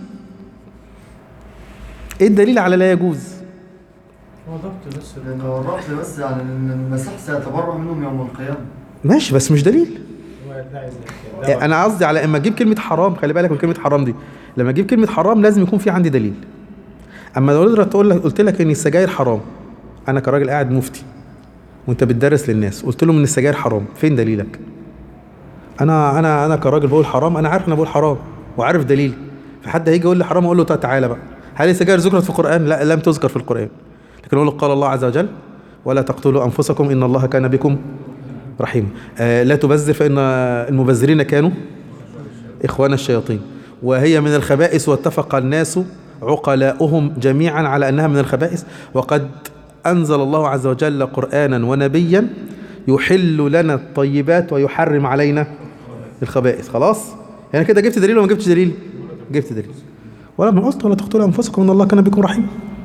ايه الدليل على لا يجوز هو ضبط بس لأن هو الربط بس يعني ان المسيح سيتبرأ منهم يوم القيامة ماشي بس مش دليل هو يدعي زي كده انا قصدي على اما اجيب كلمه حرام خلي بالك من كلمه حرام دي لما اجيب كلمه حرام لازم يكون في عندي دليل اما لو قدرت تقول لك قلت لك ان السجاير حرام انا كراجل قاعد مفتي وانت بتدرس للناس قلت لهم ان السجاير حرام فين دليلك انا انا انا كراجل بقول حرام انا عارف انا بقول حرام وعارف دليلي فحد هيجي يقول لي حرام اقول له طب تعالى بقى هل السجاير ذكرت في القران لا لم تذكر في القران لكن اقول له قال الله عز وجل ولا تقتلوا انفسكم ان الله كان بكم رحيما آه لا تبذر فان المبذرين كانوا اخوان الشياطين وهي من الخبائث واتفق الناس عقلاؤهم جميعا على انها من الخبائث وقد انزل الله عز وجل قرانا ونبيا يحل لنا الطيبات ويحرم علينا الخبائث خلاص يعني كده جبت دليل ولا ما جبتش دليل جبت دليل ولما قلت ولا تقتلوا انفسكم ان الله كان بكم رحيم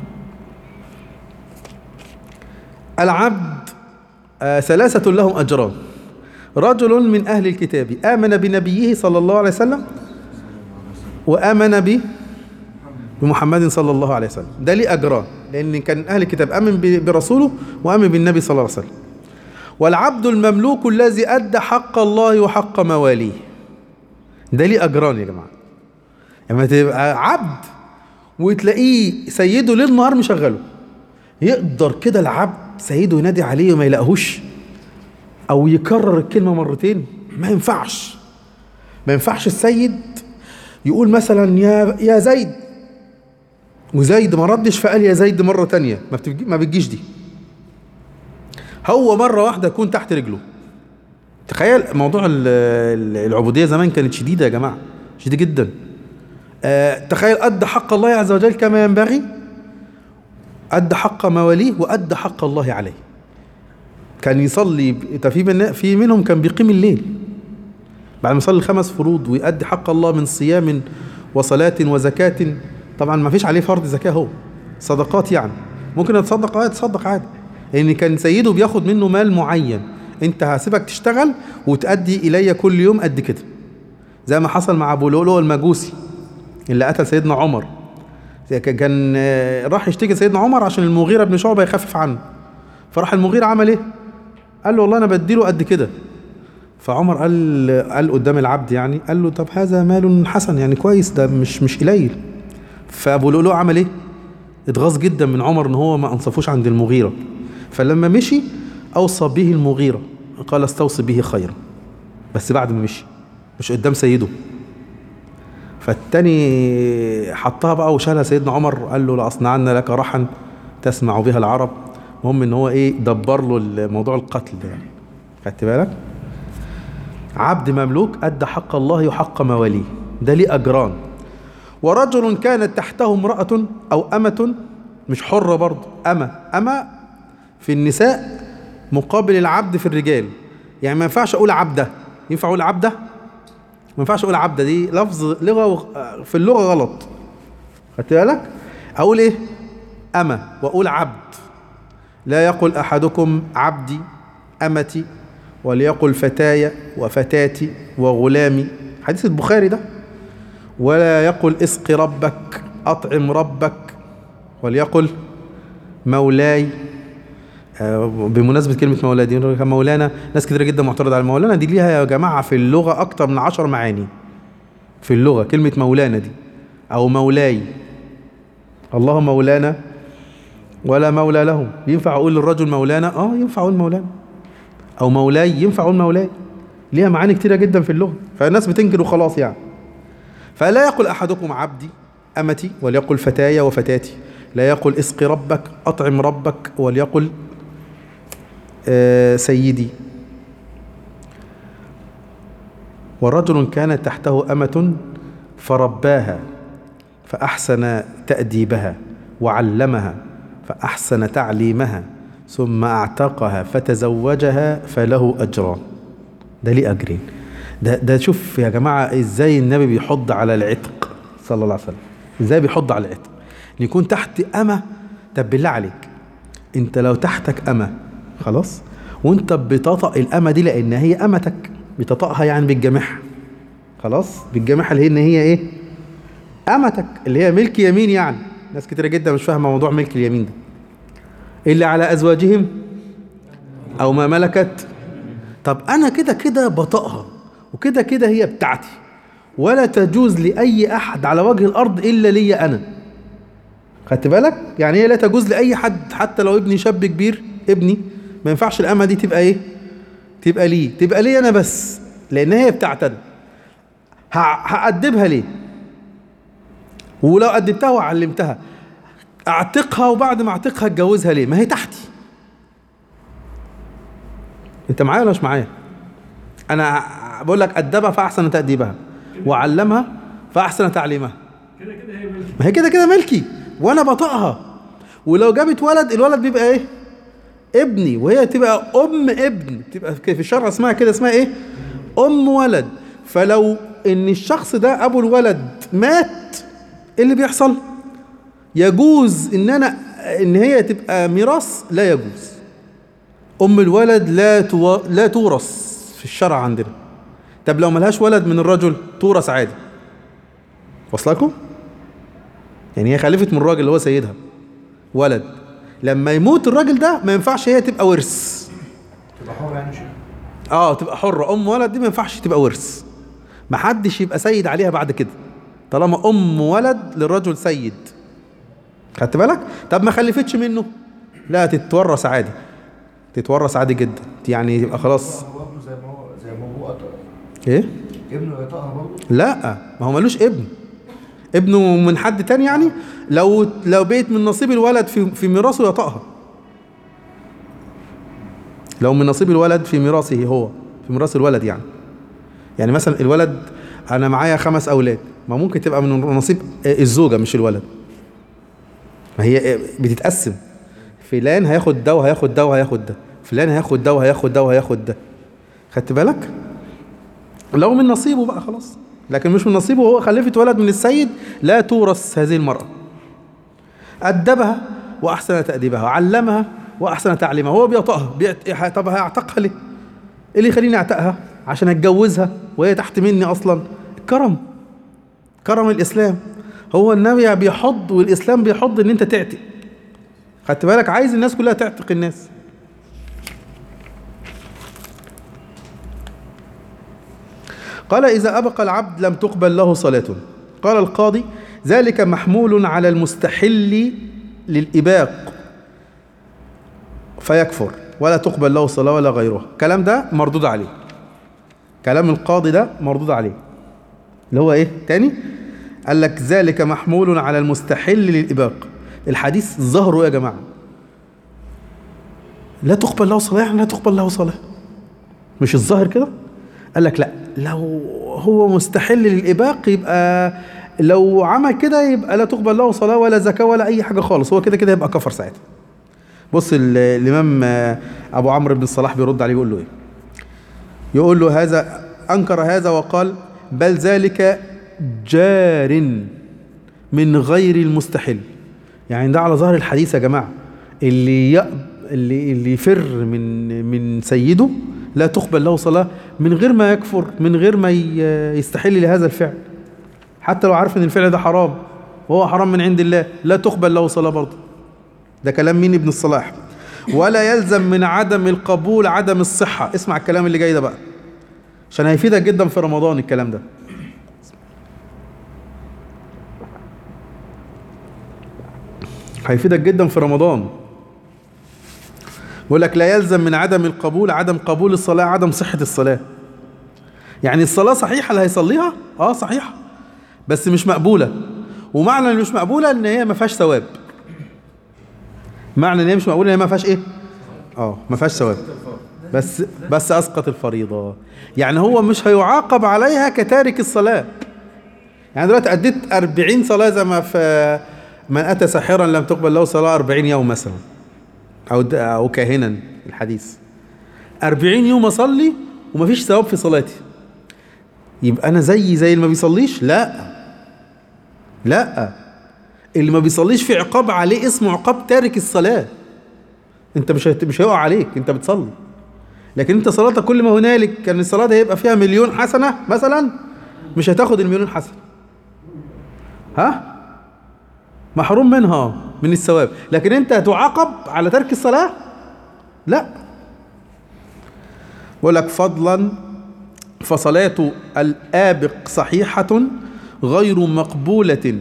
العبد آه ثلاثة لهم أجران رجل من أهل الكتاب آمن بنبيه صلى الله عليه وسلم وآمن ب بمحمد صلى الله عليه وسلم ده ليه أجران لأن كان أهل الكتاب آمن ب- برسوله وآمن بالنبي صلى الله عليه وسلم والعبد المملوك الذي أدى حق الله وحق مواليه ده ليه أجران يا جماعة لما تبقى عبد وتلاقيه سيده ليل نهار مشغله يقدر كده العبد سيده ينادي عليه وما يلاقيهوش او يكرر الكلمه مرتين ما ينفعش ما ينفعش السيد يقول مثلا يا يا زيد وزيد ما ردش فقال يا زيد مره تانية ما بتجي ما بتجيش دي هو مره واحده يكون تحت رجله تخيل موضوع ال- ال- العبوديه زمان كانت شديده يا جماعه شديده جدا آه، تخيل ادى حق الله عز وجل كما ينبغي أدى حق مواليه وأدى حق الله عليه كان يصلي ب- في من في منهم كان بيقيم الليل بعد ما يصلي الخمس فروض ويؤدي حق الله من صيام وصلاة وزكاة طبعا ما فيش عليه فرض زكاه هو صدقات يعني ممكن يتصدق اه يتصدق عادي لان كان سيده بياخد منه مال معين انت هسيبك تشتغل وتأدي الي كل يوم قد كده زي ما حصل مع ابو لؤلؤ المجوسي اللي قتل سيدنا عمر كان آه، راح يشتكي سيدنا عمر عشان المغيرة بن شعبة يخفف عنه فراح المغيرة عمل ايه قال له والله انا بديله قد كده فعمر قال قال قدام العبد يعني قال له طب هذا مال حسن يعني كويس ده مش مش قليل فابو لؤلؤ عمل ايه اتغاظ جدا من عمر ان هو ما انصفوش عند المغيرة فلما مشي اوصى به المغيرة قال استوصي به خيرا بس بعد ما مشي مش قدام سيده فالتاني حطها بقى وشالها سيدنا عمر قال له لأصنعن لك رحا تسمع بها العرب المهم ان هو ايه دبر له موضوع القتل ده يعني خدت بالك عبد مملوك ادى حق الله وحق مواليه ده ليه اجران ورجل كانت تحته امرأة او أمة مش حرة برضه أمة أمة في النساء مقابل العبد في الرجال يعني ما ينفعش اقول عبده ينفع اقول عبده ما ينفعش اقول عبده دي لفظ لغه وغ- في اللغه غلط خدت بالك اقول ايه اما واقول عبد لا يقل احدكم عبدي امتي وليقل فتاي وفتاتي وغلامي حديث البخاري ده ولا يقل اسق ربك اطعم ربك وليقل مولاي آه، بمناسبة كلمة مولاي دي يقول لك مولانا ناس كتير جدا معترضة على مولانا دي ليها يا جماعة في اللغة أكتر من عشر معاني في اللغة كلمة مولانا دي أو مولاي الله مولانا ولا مولى له ينفع أقول للرجل مولانا آه ينفع أقول مولانا أو مولاي ينفع أقول مولاي ليها معاني كتيرة جدا في اللغة فالناس بتنكر وخلاص يعني فلا يقل أحدكم عبدي أمتي وليقل فتاي وفتاتي لا يقل اسق ربك أطعم ربك وليقل آه، سيدي ورجل كان تحته أمة فرباها فأحسن تأديبها وعلمها فأحسن تعليمها ثم أعتقها فتزوجها فله أجران ده ليه أجرين ده, ده شوف يا جماعة إزاي النبي بيحض على العتق صلى الله عليه وسلم إزاي بيحض على العتق إن يكون تحت أمة طب بالله عليك انت لو تحتك أمة خلاص وانت بتطأ الأمة دي لأن هي أمتك بتطأها يعني بالجامحة خلاص بالجامحة اللي هي إن هي إيه أمتك اللي هي ملك يمين يعني ناس كتيرة جدا مش فاهمة موضوع ملك اليمين ده إلا على أزواجهم أو ما ملكت طب أنا كده كده بطأها وكده كده هي بتاعتي ولا تجوز لأي أحد على وجه الأرض إلا لي أنا خدت بالك يعني هي لا تجوز لاي حد حتى لو ابني شاب كبير ابني ما ينفعش الامه دي تبقى ايه تبقى ليه تبقى ليه انا بس لان هي بتاعت انا ه- هأدبها ليه ولو أدبتها وعلمتها اعتقها وبعد ما اعتقها اتجوزها ليه ما هي تحتي انت معايا ولا مش معايا انا بقول لك ادبها فاحسن تاديبها وعلمها فاحسن تعليمها كده كده هي ملك ما هي كده كده ملكي وانا بطأها ولو جابت ولد الولد بيبقى ايه ابني وهي تبقى ام ابن تبقى في الشرع اسمها كده اسمها ايه ام ولد فلو ان الشخص ده ابو الولد مات ايه اللي بيحصل يجوز ان انا ان هي تبقى ميراث لا يجوز ام الولد لا تو... لا تورث في الشرع عندنا طب لو ملهاش ولد من الرجل تورث عادي وصلكم يعني هي خلفت من الراجل اللي هو سيدها ولد لما يموت الراجل ده ما ينفعش هي تبقى ورث تبقى حر يعني شيء اه تبقى حرة ام ولد دي ما ينفعش تبقى ورث ما حدش يبقى سيد عليها بعد كده طالما ام ولد للرجل سيد خدت بالك طب ما خلفتش منه لا تتورث عادي تتورث عادي جدا يعني يبقى خلاص هو ابنه زي ما هو زي ما ابوه قطع ايه ابنه يطأها برضه لا ما هو ملوش ابن ابنه من حد تاني يعني لو لو بيت من نصيب الولد في في ميراثه يطأها لو من نصيب الولد في ميراثه هو في ميراث الولد يعني يعني مثلا الولد انا معايا خمس اولاد ما ممكن تبقى من نصيب الزوجه مش الولد ما هي بتتقسم فلان هياخد ده وهياخد ده وهياخد ده فلان هياخد ده وهياخد ده وهياخد ده خدت بالك لو من نصيبه بقى خلاص لكن مش من نصيبه وهو خلفت ولد من السيد لا تورث هذه المرأة أدبها وأحسن تأديبها وعلمها وأحسن تعليمها هو بيطأها بيعت... طب هيعتقها ليه؟ إيه اللي يخليني أعتقها؟ عشان أتجوزها وهي تحت مني أصلا كرم كرم الإسلام هو النبي بيحض والإسلام بيحض إن أنت تعتق خدت بالك عايز الناس كلها تعتق الناس قال إذا أبقى العبد لم تقبل له صلاة قال القاضي ذلك محمول على المستحل للإباق فيكفر ولا تقبل له صلاة ولا غيرها الكلام ده مردود عليه كلام القاضي ده مردود عليه اللي هو ايه تاني قال لك ذلك محمول على المستحل للإباق الحديث ظهره يا جماعة لا تقبل له صلاة يعني لا تقبل له صلاة مش الظاهر كده قال لك لا لو هو مستحل للإباق يبقى لو عمل كده يبقى لا تقبل له صلاة ولا زكاة ولا أي حاجة خالص هو كده كده يبقى كفر ساعتها بص ال- الإمام آه، أبو عمرو بن الصلاح بيرد عليه يقول له إيه يقول له هذا أنكر هذا وقال بل ذلك جار من غير المستحل يعني ده على ظهر الحديث يا جماعة اللي يق... اللي اللي يفر من من سيده لا تقبل له صلاة من غير ما يكفر من غير ما ي- يستحل لهذا الفعل حتى لو عارف ان الفعل ده حرام وهو حرام من عند الله لا تقبل له صلاة برضه ده كلام مين ابن الصلاح ولا يلزم من عدم القبول عدم الصحة اسمع الكلام اللي جاي ده بقى عشان هيفيدك جدا في رمضان الكلام ده هيفيدك جدا في رمضان بيقول لك لا يلزم من عدم القبول عدم قبول الصلاة عدم صحة الصلاة يعني الصلاة صحيحة اللي هيصليها اه صحيحة بس مش مقبولة ومعنى ان مش مقبولة ان هي ما فيهاش ثواب معنى ان هي مش مقبولة ان هي ما فيهاش ايه اه ما فيهاش ثواب بس بس اسقط الفريضة يعني هو مش هيعاقب عليها كتارك الصلاة يعني دلوقتي اديت 40 صلاة زي ما في من اتى ساحرا لم تقبل له صلاة 40 يوم مثلا او د- او كاهنا الحديث 40 يوم اصلي ومفيش ثواب في صلاتي يبقى انا زيي زي اللي ما بيصليش لا لا اللي ما بيصليش في عقاب عليه اسمه عقاب تارك الصلاة انت مش هت- مش هيقع عليك انت بتصلي لكن انت صلاتك كل ما هنالك كان الصلاة دي هيبقى فيها مليون حسنة مثلا مش هتاخد المليون حسنة ها محروم منها من الثواب لكن انت هتعاقب على ترك الصلاة لا بقول لك فضلا فصلاة الآبق صحيحة غير مقبولة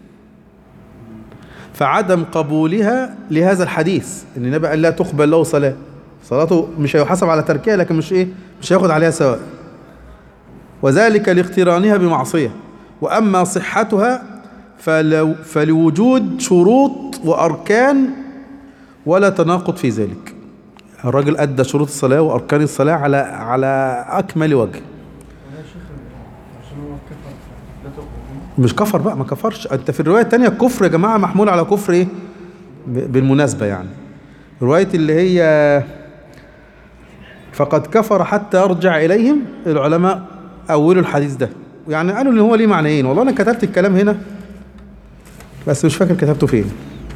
فعدم قبولها لهذا الحديث ان النبي قال لا تقبل له صلاة صلاته مش هيحاسب على تركها لكن مش ايه مش هياخد عليها ثواب وذلك لاقترانها بمعصية وأما صحتها فلو فلوجود شروط وأركان ولا تناقض في ذلك الراجل أدى شروط الصلاة وأركان الصلاة على على أكمل وجه عشان هو كفر لا تقبل مش كفر بقى ما كفرش انت في الروايه الثانيه الكفر يا جماعه محمول على كفر ايه ب- بالمناسبه يعني روايه اللي هي فقد كفر حتى يرجع اليهم العلماء اولوا الحديث ده يعني قالوا ان هو ليه معنيين والله انا كتبت الكلام هنا بس مش فاكر كتبته فين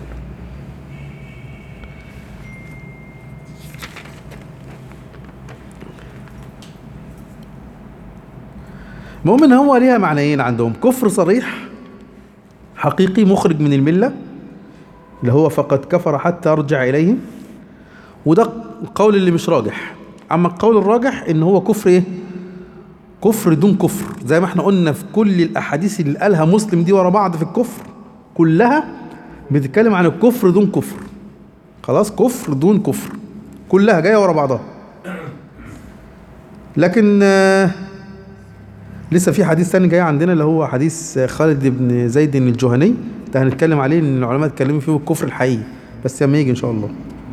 المهم ان هو ليها معنيين عندهم كفر صريح حقيقي مخرج من المله اللي هو فقد كفر حتى يرجع اليهم وده القول اللي مش راجح اما القول الراجح ان هو كفر ايه كفر دون كفر زي ما احنا قلنا في كل الاحاديث اللي قالها مسلم دي ورا بعض في الكفر كلها بتتكلم عن الكفر دون كفر خلاص كفر دون كفر كلها جايه ورا بعضها لكن آه، لسه في حديث تاني جاي عندنا اللي هو حديث خالد بن زيد الجهني ده هنتكلم عليه ان العلماء اتكلموا فيه الكفر الحقيقي بس لما يجي ان شاء الله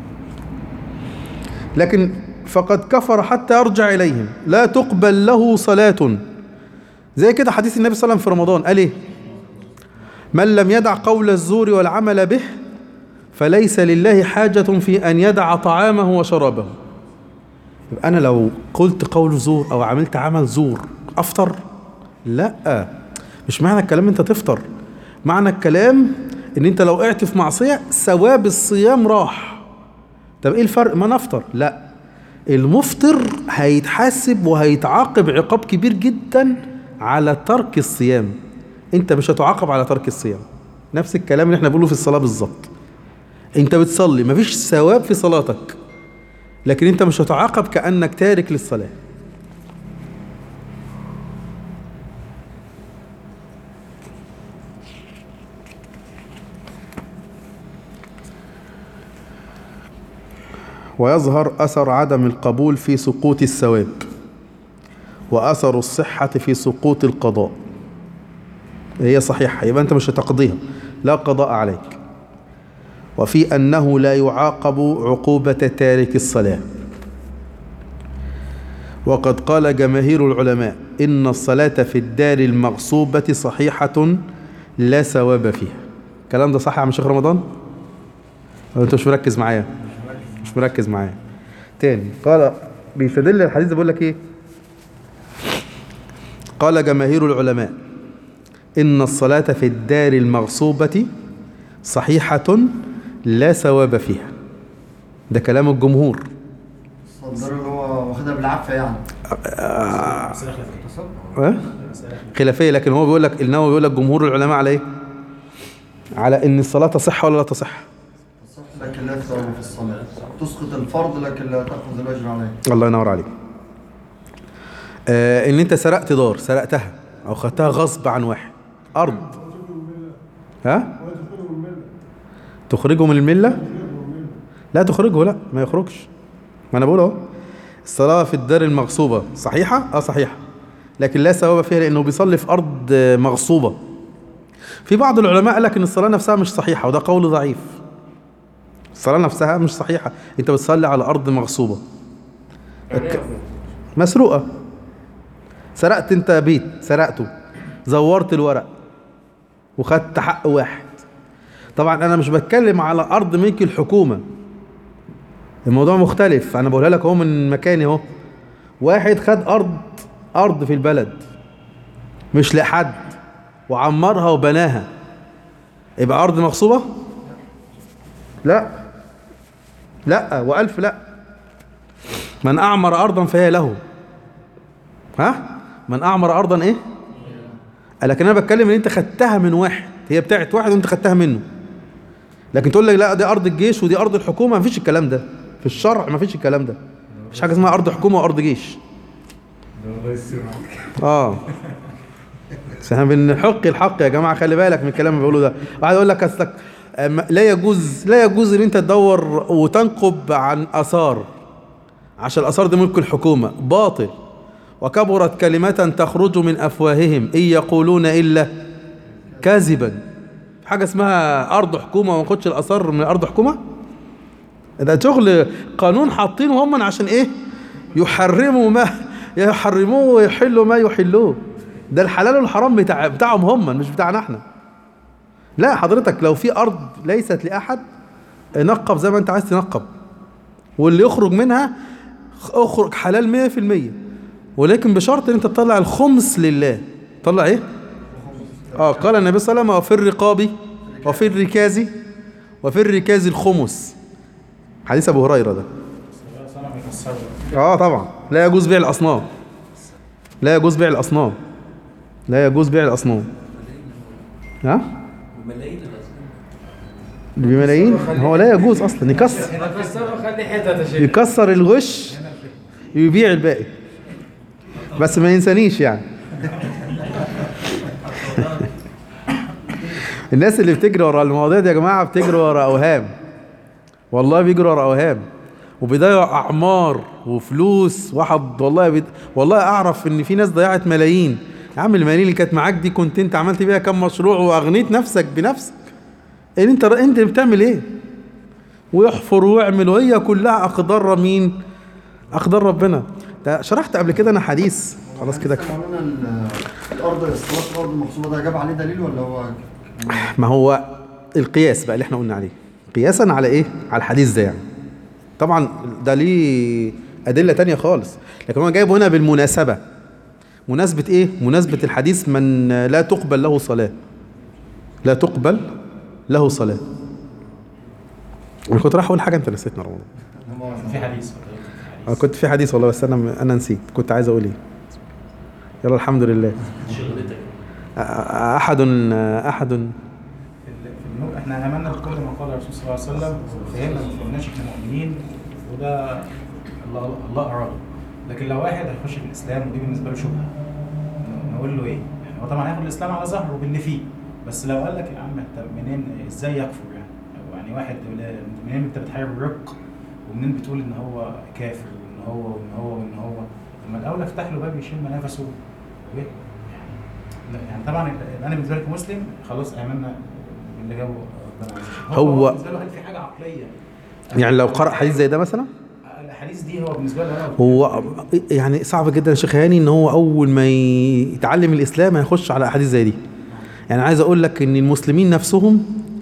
لكن فقد كفر حتى يرجع اليهم لا تقبل له صلاة زي كده حديث النبي صلى الله عليه وسلم في رمضان قال ايه من لم يدع قول الزور والعمل به فليس لله حاجة في أن يدع طعامه وشرابه يبقى أنا لو قلت قول زور أو عملت عمل زور أفطر لا مش معنى الكلام انت تفطر معنى الكلام ان انت لو وقعت في معصية ثواب الصيام راح طب ايه الفرق ما نفطر لا المفطر هيتحاسب وهيتعاقب عقاب كبير جدا على ترك الصيام انت مش هتعاقب على ترك الصيام نفس الكلام اللي احنا بنقوله في الصلاة بالظبط انت بتصلي مفيش ثواب في صلاتك لكن انت مش هتعاقب كأنك تارك للصلاة ويظهر أثر عدم القبول في سقوط الثواب وأثر الصحة في سقوط القضاء هي صحيحة يبقى أنت مش هتقضيها لا قضاء عليك وفي أنه لا يعاقب عقوبة تارك الصلاة وقد قال جماهير العلماء إن الصلاة في الدار المغصوبة صحيحة لا ثواب فيها الكلام ده صح يا عم شيخ رمضان؟ ولا انت مش مركز معايا؟ مش مركز معايا تاني قال بيستدل الحديث ده بيقول لك ايه قال جماهير العلماء إن الصلاة في الدار المغصوبة صحيحة لا ثواب فيها ده كلام الجمهور الصدر اللي هو واخدها بالعافيه يعني مسألة خلاف التصل أه؟ خلافية لكن هو بيقول لك النووي بيقول لك جمهور العلماء على ايه على ان الصلاة تصح ولا لا تصح لكن لا ثواب في الصلاه تسقط الفرض لكن لا تاخذ الاجر عليه الله ينور عليك آه ان انت سرقت دار سرقتها او خدتها غصب عن واحد ارض ها تخرجه من المله لا تخرجه لا ما يخرجش ما انا بقول اهو الصلاه في الدار المغصوبه صحيحه اه صحيحه لكن لا ثواب فيها لانه بيصلي في ارض آه، مغصوبه في بعض العلماء قال لك ان الصلاه نفسها مش صحيحه وده قول ضعيف الصلاه نفسها مش صحيحه انت بتصلي على ارض مغصوبه الك- مسروقة سرقت انت بيت سرقته زورت الورق وخدت حق واحد طبعا انا مش بتكلم على ارض ملك الحكومة الموضوع مختلف انا بقولها لك اهو من مكاني اهو واحد خد ارض ارض في البلد مش لحد وعمرها وبناها يبقى ارض مغصوبة لا لا والف لا من أعمر أرضا فهي له ها من أعمر أرضا إيه لكن أنا بتكلم إن أنت خدتها من واحد هي بتاعت واحد وأنت خدتها منه لكن تقول لك لا دي أرض الجيش ودي أرض الحكومة مفيش الكلام ده في الشرع مفيش الكلام ده مفيش حاجة اسمها أرض حكومة وأرض جيش الله يستر معاك اه بس احنا بنحق الحق يا جماعه خلي بالك من الكلام اللي بقوله ده واحد يقول لك اصلك أم- لا يجوز لا يجوز ان انت تدور وتنقب عن اثار عشان الاثار دي ملك الحكومه باطل وكبرت كلمة تخرج من افواههم ان يقولون الا كاذبا في حاجه اسمها ارض حكومه وما ناخدش الاثار من ارض حكومه ده شغل قانون حاطينه هم عشان ايه يحرموا ما يحرموه ويحلوا ما يحلوه ده الحلال والحرام بتاع بتاعهم هم مش بتاعنا احنا لا حضرتك لو في ارض ليست لاحد نقب زي ما انت عايز تنقب واللي يخرج منها اخرج حلال 100% ولكن بشرط ان انت تطلع الخمس لله طلع ايه اه قال النبي صلى الله عليه وسلم وفي الرقاب وفي الركاز وفي الركاز الخمس حديث ابو هريره ده صنع مكسرة اه طبعا لا يجوز بيع الاصنام لا يجوز بيع الاصنام لا يجوز بيع الاصنام ها بملايين هو لا يجوز اصلا يكسر هتكسره خلي حتة يا شيخ يكسر الغش يبيع الباقي بس ما ينسانيش يعني الناس اللي بتجري ورا المواضيع دي يا جماعه بتجري ورا اوهام والله بيجري ورا اوهام وبيضيع اعمار وفلوس واحد والله بيد... والله اعرف ان في ناس ضيعت ملايين يا عم الملايين اللي كانت معاك دي كنت انت عملت بيها كام مشروع واغنيت نفسك بنفسك ان انت انت بتعمل ايه ويحفر ويعمل وهي كلها اقدار مين اقدار ربنا ده شرحت قبل كده انا حديث خلاص كده كفايه قانون ال- الارض الصلاه الارض المغصوبه ده جاب عليه دليل ولا هو ما هو القياس بقى اللي احنا قلنا عليه قياسا على ايه على الحديث ده يعني طبعا ده ليه ادله تانية خالص لكن هو جايبه هنا بالمناسبه مناسبة ايه مناسبة الحديث من لا تقبل له صلاة لا تقبل له صلاة انا كنت راح اقول حاجة انت نسيتنا رمضان في حديث انا كنت في حديث والله بس انا انا نسيت كنت عايز اقول ايه يلا الحمد لله شغلتك أ- احد احد في ال- في النور احنا امنا بكل ما قال الرسول صلى الله عليه وسلم وفهمنا ما فهمناش احنا مؤمنين وده الله الله اراده لكن لو واحد هيخش في الاسلام ودي بالنسبه له شبهه ن- نقول له ايه؟ يعني هو طبعا هياخد الاسلام على ظهره باللي فيه بس لو قال لك يا عم انت منين ازاي يكفر يعني؟ أو يعني واحد يقول لي منين انت بتحارب الرق ومنين بتقول ان هو كافر وان هو وان هو وان هو لما الاولى افتح له باب يشم نفسه ويه؟ لا، يعني طبعا انا بالنسبه لي كمسلم خلاص امنا باللي جابه ربنا عز وجل. هو- بالنسبه له هل في حاجه عقليه يعني لو قرأ حديث زي ده مثلا الاحاديث دي هو بالنسبه له أنا هو يعني صعب جدا يا شيخ هاني ان هو اول ما يتعلم الاسلام هيخش على احاديث زي دي يعني عايز اقول لك ان المسلمين نفسهم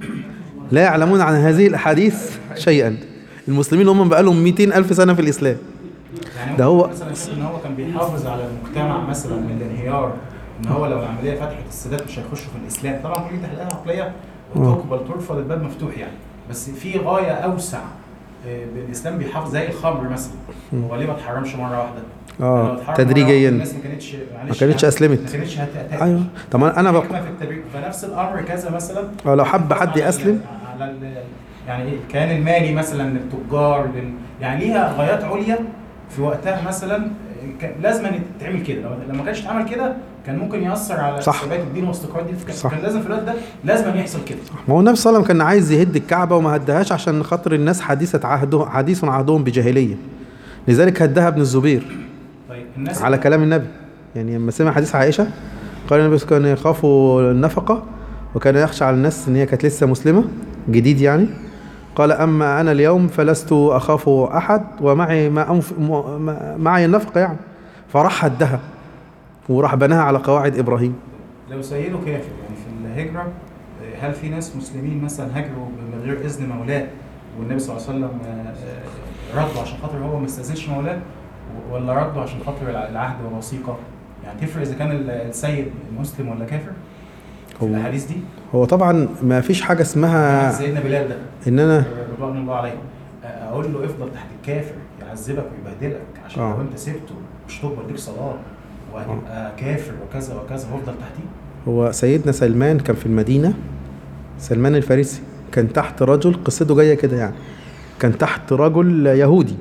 لا يعلمون عن هذه الاحاديث شيئا المسلمين هم بقالهم 200 الف سنه في الاسلام يعني ده هو- مثلا شايف ان هو كان بيحافظ على المجتمع مثلا من الانهيار ان هو لو العمليه فتحت السادات مش هيخشوا في الاسلام طبعا كل دي تحليلات عقليه وتقبل ترفض الباب مفتوح يعني بس في غايه اوسع آه، الاسلام بيحافظ زي الخمر مثلا هو ليه ما اتحرمش مره واحده؟ لو اه اتحرم مرة تدريجيا واحدة الناس ما كانتش ما معلش كانتش يعني اسلمت ما كانتش هت- هت- ايوه طب انا انا بق... حكمة في التدريج فنفس الامر كذا مثلا آه، لو حب حد على ال- يسلم على ال- يعني ايه الكيان المالي مثلا للتجار لل... يعني ليها غايات عليا في وقتها مثلا كان لازم أن تتعمل كده لو لما كانش اتعمل كده كان ممكن يأثر على صح. ثبات الدين واستقرار الدين فكان- صح. كان لازم في الوقت ده لازم أن يحصل كده ما هو النبي صلى الله عليه وسلم كان عايز يهد الكعبه وما هدهاش عشان خاطر الناس حديثه عهده حديث عهدهم بجاهليه لذلك هدها ابن الزبير طيب الناس على كلام النبي يعني لما سمع حديث عائشه قال النبي كان يخافوا النفقه وكان يخشى على الناس ان هي كانت لسه مسلمه جديد يعني قال اما انا اليوم فلست اخاف احد ومعي ما أنف... م- ما- معي النفقه يعني فراح هدها وراح بناها على قواعد ابراهيم لو سيده كافر يعني في الهجرة آه، هل في ناس مسلمين مثلا هاجروا من غير إذن مولاه والنبي صلى الله عليه وسلم آه، آه، ردوا عشان خاطر هو ما استأذنش مولاه و- ولا ردوا عشان خاطر الع- العهد والوثيقة يعني تفرق إذا كان ال- السيد مسلم ولا كافر في هو- الأحاديث دي هو طبعا ما فيش حاجه اسمها سيدنا بلال ده ان انا رضوان الله عليه آه، أقول له افضل تحت الكافر يعذبك ويبهدلك عشان آه. لو أنت سبته مش تقبل ليك صلاة وهتبقى كافر وكذا وكذا وافضل تحتيه هو سيدنا سلمان كان في المدينة سلمان الفارسي كان تحت رجل قصته جاية كده يعني كان تحت رجل يهودي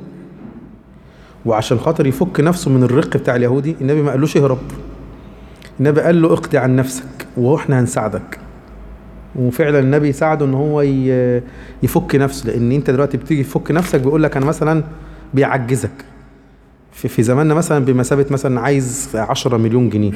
وعشان خاطر يفك نفسه من الرق بتاع اليهودي النبي ما قالوش اهرب النبي قال له اقضي عن نفسك واحنا هنساعدك وفعلا النبي ساعده ان هو ي- يفك نفسه لان انت دلوقتي بتيجي تفك نفسك بيقول لك انا مثلا بيعجزك في, في زماننا مثلا بمثابه مثلا عايز 10 مليون جنيه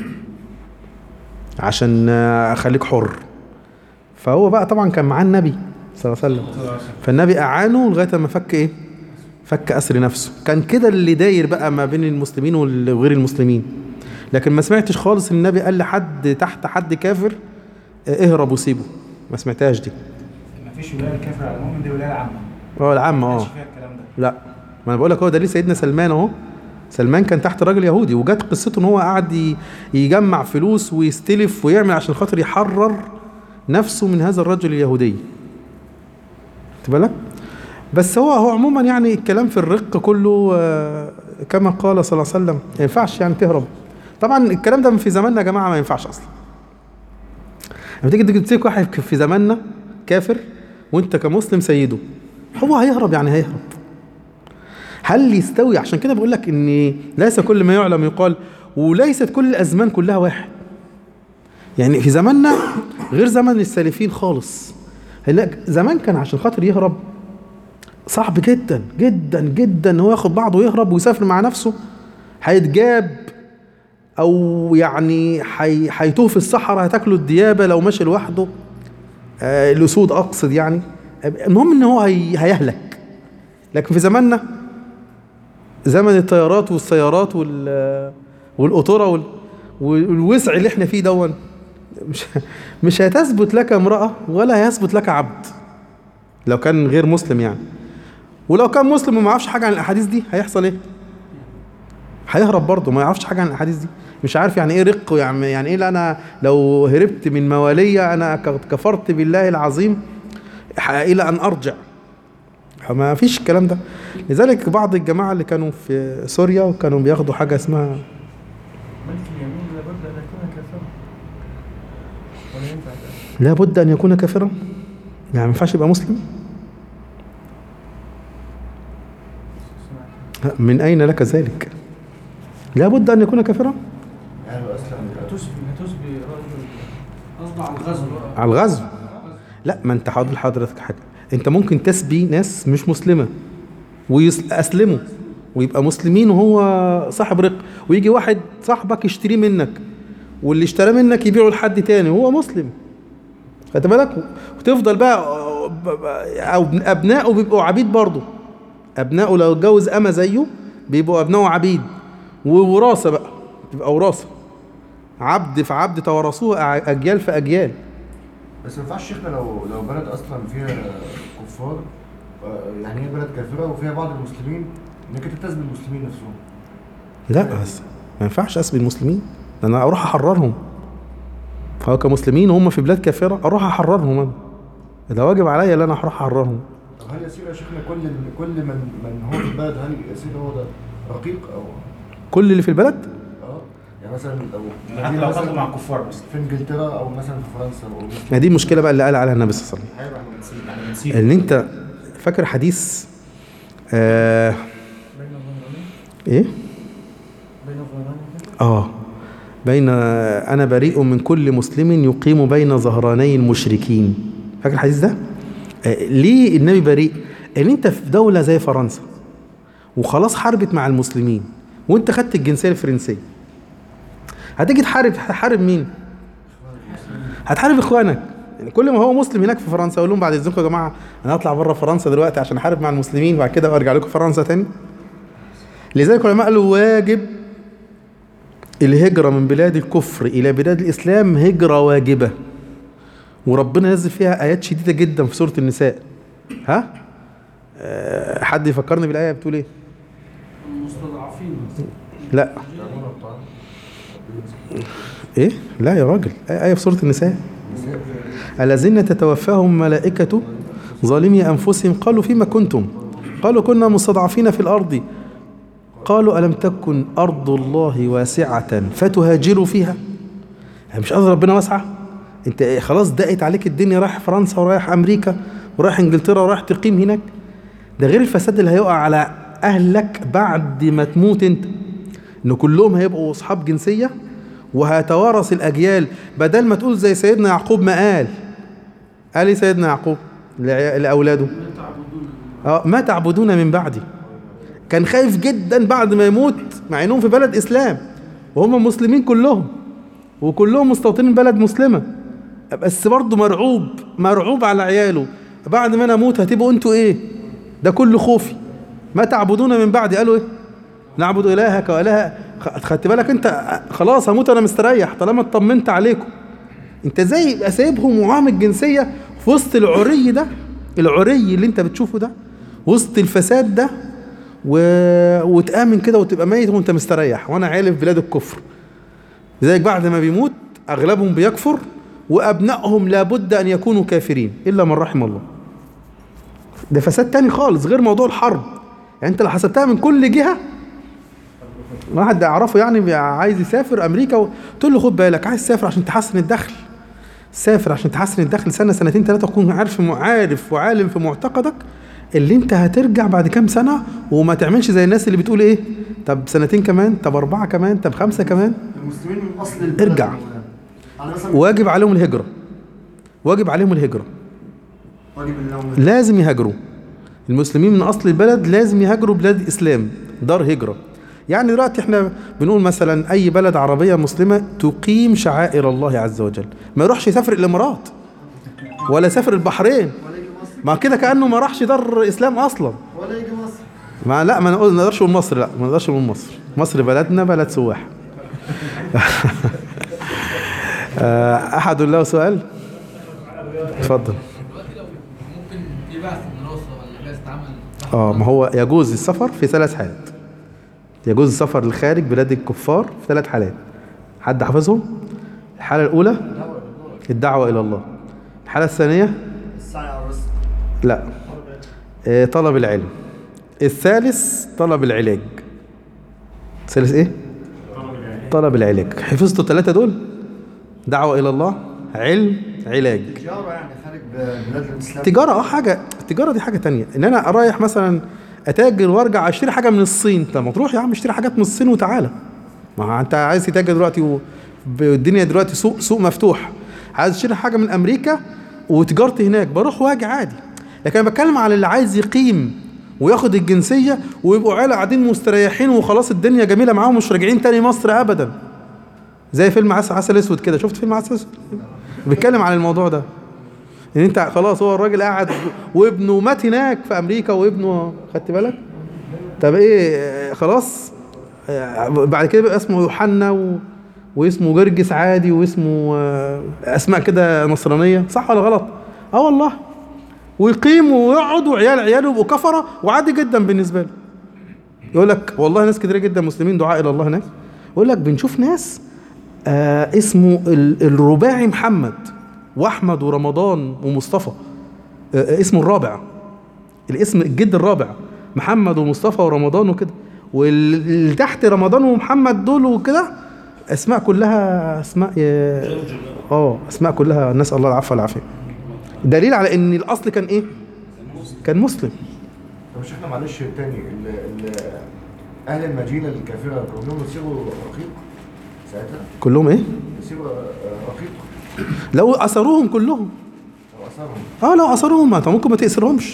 عشان آه، اخليك حر فهو بقى طبعا كان معاه النبي صلى الله عليه وسلم فالنبي اعانه لغايه ما فك ايه فك اسر نفسه كان كده اللي داير بقى ما بين المسلمين وغير المسلمين لكن ما سمعتش خالص ان النبي قال لحد تحت حد كافر آه، اهرب وسيبه ما سمعتهاش دي مفيش ولاية الكافر على المؤمن دي ولاية عامة هو العام ما اه كانش فيها الكلام ده لا ما انا بقول لك هو دليل سيدنا سلمان اهو سلمان كان تحت راجل يهودي وجت قصته ان هو قعد ي- يجمع فلوس ويستلف ويعمل عشان خاطر يحرر نفسه من هذا الرجل اليهودي خدت بالك بس هو هو عموما يعني الكلام في الرق كله آه، كما قال صلى الله عليه وسلم ما ينفعش يعني تهرب طبعا الكلام ده في زماننا يا جماعه ما ينفعش اصلا لما تيجي تيجي تمسك واحد في زماننا كافر وانت كمسلم سيده هو هيهرب يعني هيهرب هل يستوي عشان كده بقول لك ان ليس كل ما يعلم يقال وليست كل الازمان كلها واحد يعني في زماننا غير زمن السالفين خالص هناك زمان كان عشان خاطر يهرب صعب جدا جدا جدا ان هو ياخد بعضه ويهرب ويسافر مع نفسه هيتجاب او يعني هي- هيتوه في الصحراء هتاكله الديابه لو ماشي لوحده آه الاسود اقصد يعني المهم ان هو هي هيهلك لكن في زماننا زمن الطيارات والسيارات وال والقطوره وال والوسع اللي احنا فيه دون مش مش هتثبت لك امراه ولا هيثبت لك عبد لو كان غير مسلم يعني ولو كان مسلم وما يعرفش حاجه عن الاحاديث دي هيحصل ايه هيهرب برضه ما يعرفش حاجه عن الاحاديث دي مش عارف يعني ايه رق يعني يعني ايه لا انا لو هربت من مواليه انا ك- كفرت بالله العظيم ح- الى ان ارجع ما فيش الكلام ده لذلك بعض الجماعه اللي كانوا في سوريا وكانوا بياخدوا حاجه اسمها ملك اليمين لابد ان يكون كافرا ولا ينفع ده؟ لابد ان يكون كافرا يعني ما ينفعش يبقى مسلم من اين لك ذلك لابد ان يكون كافرا يعني لو اسلم هتسبي هتسبي رجل قصده على الغزو بقى. على الغزو لا ما انت حاضر حضرتك حاجه انت ممكن تسبي ناس مش مسلمه ويسلموا ويبقى مسلمين وهو صاحب رق ويجي واحد صاحبك يشتريه منك واللي اشتراه منك يبيعه لحد تاني وهو مسلم خدت بالك وتفضل بقى او ابنائه بيبقوا عبيد برضه ابنائه لو اتجوز اما زيه بيبقوا ابنائه عبيد ووراثه بقى تبقى وراثه عبد في عبد توارثوه أع- اجيال في اجيال بس ما ينفعش شيخنا لو لو بلد اصلا فيها كفار آه، يعني هي بلد كافره وفيها بعض المسلمين انك انت تسبي المسلمين نفسهم لا بس ما ينفعش اسبي المسلمين ده انا اروح احررهم فهو كمسلمين هم في بلاد كافره اروح احررهم انا ده واجب عليا ان انا اروح احررهم طب هل يصير يا شيخنا كل كل من من هو في البلد هل يصير هو ده رقيق او كل اللي في البلد اه يعني مثلا لو حتى لو قصده مع الكفار بس في انجلترا او مثلا في فرنسا او روسيا ما دي المشكله بقى اللي قال عليها النبي صلى الله عليه هيبقى احنا بنسيب يعني وسلم بنسيب ان انت فاكر حديث آه بين الظهرانين ايه بين الظهرانين كده اه بين انا بريء من كل مسلم يقيم بين ظهراني المشركين فاكر الحديث ده آه ليه النبي بريء ان انت في دوله زي فرنسا وخلاص حاربت مع المسلمين وانت خدت الجنسيه الفرنسيه هتيجي تحارب هتحارب مين هتحارب اخوانك يعني كل ما هو مسلم هناك في فرنسا اقول لهم بعد اذنكم يا جماعه انا هطلع بره فرنسا دلوقتي عشان احارب مع المسلمين وبعد كده ارجع لكم فرنسا تاني لذلك العلماء قالوا واجب الهجرة من بلاد الكفر إلى بلاد الإسلام هجرة واجبة وربنا نزل فيها آيات شديدة جدا في سورة النساء ها أه حد يفكرني بالآية بتقول إيه المستضعفين لا يعملون الطعام إيه لا يا راجل آية في سورة النساء الذين تتوفاهم ملائكة ظالمي أنفسهم قالوا فيما كنتم قالوا كنا مستضعفين في الأرض قالوا ألم تكن أرض الله واسعة فتهاجروا فيها يعني مش أرض ربنا واسعة أنت إيه خلاص ضاقت عليك الدنيا رايح فرنسا ورايح أمريكا ورايح إنجلترا ورايح تقيم هناك ده غير الفساد اللي هيقع على أهلك بعد ما تموت أنت إن كلهم هيبقوا أصحاب جنسية وهيتوارث الأجيال بدل ما تقول زي سيدنا يعقوب ما قال قال إيه سيدنا يعقوب لعيا- لأولاده اه ما تعبدون من بعدي كان خايف جدا بعد ما يموت مع انهم في بلد اسلام وهم مسلمين كلهم وكلهم مستوطنين بلد مسلمه بس برضه مرعوب مرعوب على عياله بعد ما انا اموت هتبقوا انتوا ايه ده كل خوفي ما تعبدون من بعدي قالوا ايه نعبد الهك واله خ- خدت بالك انت خلاص هموت انا مستريح طالما اطمنت عليكم انت ازاي يبقى سايبهم ومعاهم الجنسيه في وسط العري ده العري اللي انت بتشوفه ده وسط الفساد ده و... وتآمن كده وتبقى ميت وانت مستريح وانا عيالي في بلاد الكفر لذلك بعد ما بيموت اغلبهم بيكفر وابنائهم لابد ان يكونوا كافرين الا من رحم الله ده فساد تاني خالص غير موضوع الحرب يعني انت لو حسبتها من كل جهه واحد اعرفه يعني بي- عايز يسافر امريكا و... تقول له خد بالك عايز تسافر عشان تحسن الدخل سافر عشان تحسن الدخل سنه سنتين ثلاثه تكون عارف عارف وعالم في معتقدك اللي انت هترجع بعد كام سنه وما تعملش زي الناس اللي بتقول ايه طب سنتين كمان طب اربعه كمان طب خمسه كمان المسلمين من اصل البلد ارجع. يا مولانا. على مثلا واجب عليهم الهجره واجب عليهم الهجره واجب اللوم لازم يهاجروا المسلمين من اصل البلد لازم يهاجروا بلاد الاسلام دار هجره يعني دلوقتي احنا بنقول مثلا اي بلد عربيه مسلمه تقيم شعائر الله عز وجل ما يروحش يسافر الامارات ولا يسافر البحرين ولا يجي مصر ما كده كانه ما راحش دار اسلام اصلا ولا يجي مصر ما لا ما نقول ما نقدرش نقول مصر لا ما نقدرش نقول مصر مصر بلدنا بلد سواح آه، احد له سؤال اتفضل دلوقتي لو ممكن في بعث دراسه ولا بعث عمل اه ما هو يجوز السفر في ثلاث حالات يجوز السفر للخارج بلاد الكفار في ثلاث حالات حد حافظهم الحالة الأولى الدعوة إلى الله الحالة الثانية السعي على الرزق لا آه، طلب العلم الثالث طلب العلاج الثالث ايه طلب العلاج حفظتوا الثلاثة دول دعوة إلى الله علم علاج تجاره يعني خارج بلاد الاسلام تجارة اه حاجة التجارة دي حاجة تانية ان انا رايح مثلا اتاجر وارجع اشتري حاجة من الصين طب ما تروح يا عم اشتري حاجات من الصين وتعالى ما هو انت عايز تتاجر دلوقتي و- والدنيا دلوقتي سوق سوق مفتوح عايز اشتري حاجة من امريكا وتجارتي هناك بروح واجي عادي لكن انا بتكلم على اللي عايز يقيم وياخد الجنسية ويبقوا عيلة قاعدين مستريحين وخلاص الدنيا جميلة معاهم مش راجعين تاني مصر ابدا زي فيلم عسل عسل اسود كده شفت فيلم عسل اسود بيتكلم عن الموضوع ده ان انت خلاص هو الراجل قاعد وابنه مات هناك في امريكا وابنه خدت بالك طب ايه آه، خلاص آه، بعد كده بقى اسمه يوحنا و... واسمه جرجس عادي واسمه آه، اسماء كده نصرانيه صح ولا غلط اه والله ويقيم ويقعد وعيال عياله يبقوا كفره وعادي جدا بالنسبه له يقول لك والله ناس كتير جدا مسلمين دعاء الى الله هناك يقول لك بنشوف ناس آه اسمه ال- الرباعي محمد واحمد ورمضان ومصطفى آه اسمه الرابع الاسم الجد الرابع محمد ومصطفى ورمضان وكده واللي تحت رمضان ومحمد دول وكده اسماء كلها اسماء اه آه، اسماء كلها نسال الله العفو والعافيه دليل على ان الاصل كان ايه كان مسلم طب مش احنا معلش تاني ال ال اهل المدينه الكافره كلهم يصيروا رقيق ساعتها كلهم ايه يصيروا آه، رقيق لو اثروهم كلهم لو اثرهم اه لو اثرهم ما انت ممكن ما تأسرهمش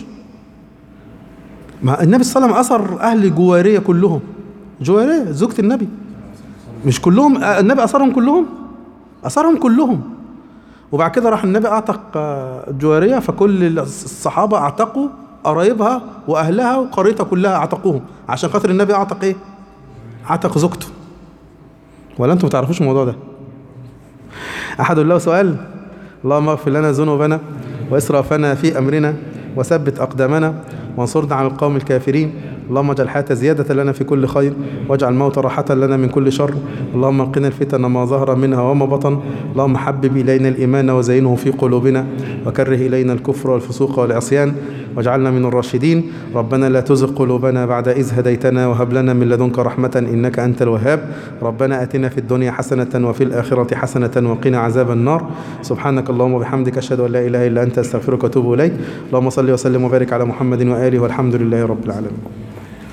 ما النبي صلى الله عليه وسلم اثر اهل جواريه كلهم جواريه زوجة النبي مش كلهم آه، النبي اثرهم كلهم اثرهم كلهم وبعد كده راح النبي اعتق آه، جواريه فكل الصحابه اعتقوا قرايبها واهلها وقريتها كلها اعتقوهم عشان خاطر النبي اعتق ايه اعتق زوجته ولا انتم ما تعرفوش الموضوع ده أحد له سؤال اللهم اغفر لنا ذنوبنا وإسرافنا في أمرنا وثبت أقدامنا وانصرنا على القوم الكافرين اللهم اجعل الحياة زيادة لنا في كل خير واجعل الموت راحة لنا من كل شر اللهم قنا الفتن ما ظهر منها وما بطن اللهم حبب إلينا الإيمان وزينه في قلوبنا وكره إلينا الكفر والفسوق والعصيان واجعلنا من الراشدين ربنا لا تزغ قلوبنا بعد إذ هديتنا وهب لنا من لدنك رحمة إنك أنت الوهاب ربنا آتنا في الدنيا حسنة وفي الآخرة حسنة وقنا عذاب النار سبحانك اللهم وبحمدك أشهد أن لا إله إلا أنت أستغفرك وأتوب إليك اللهم صل وسلم وبارك على محمد وآله والحمد لله رب العالمين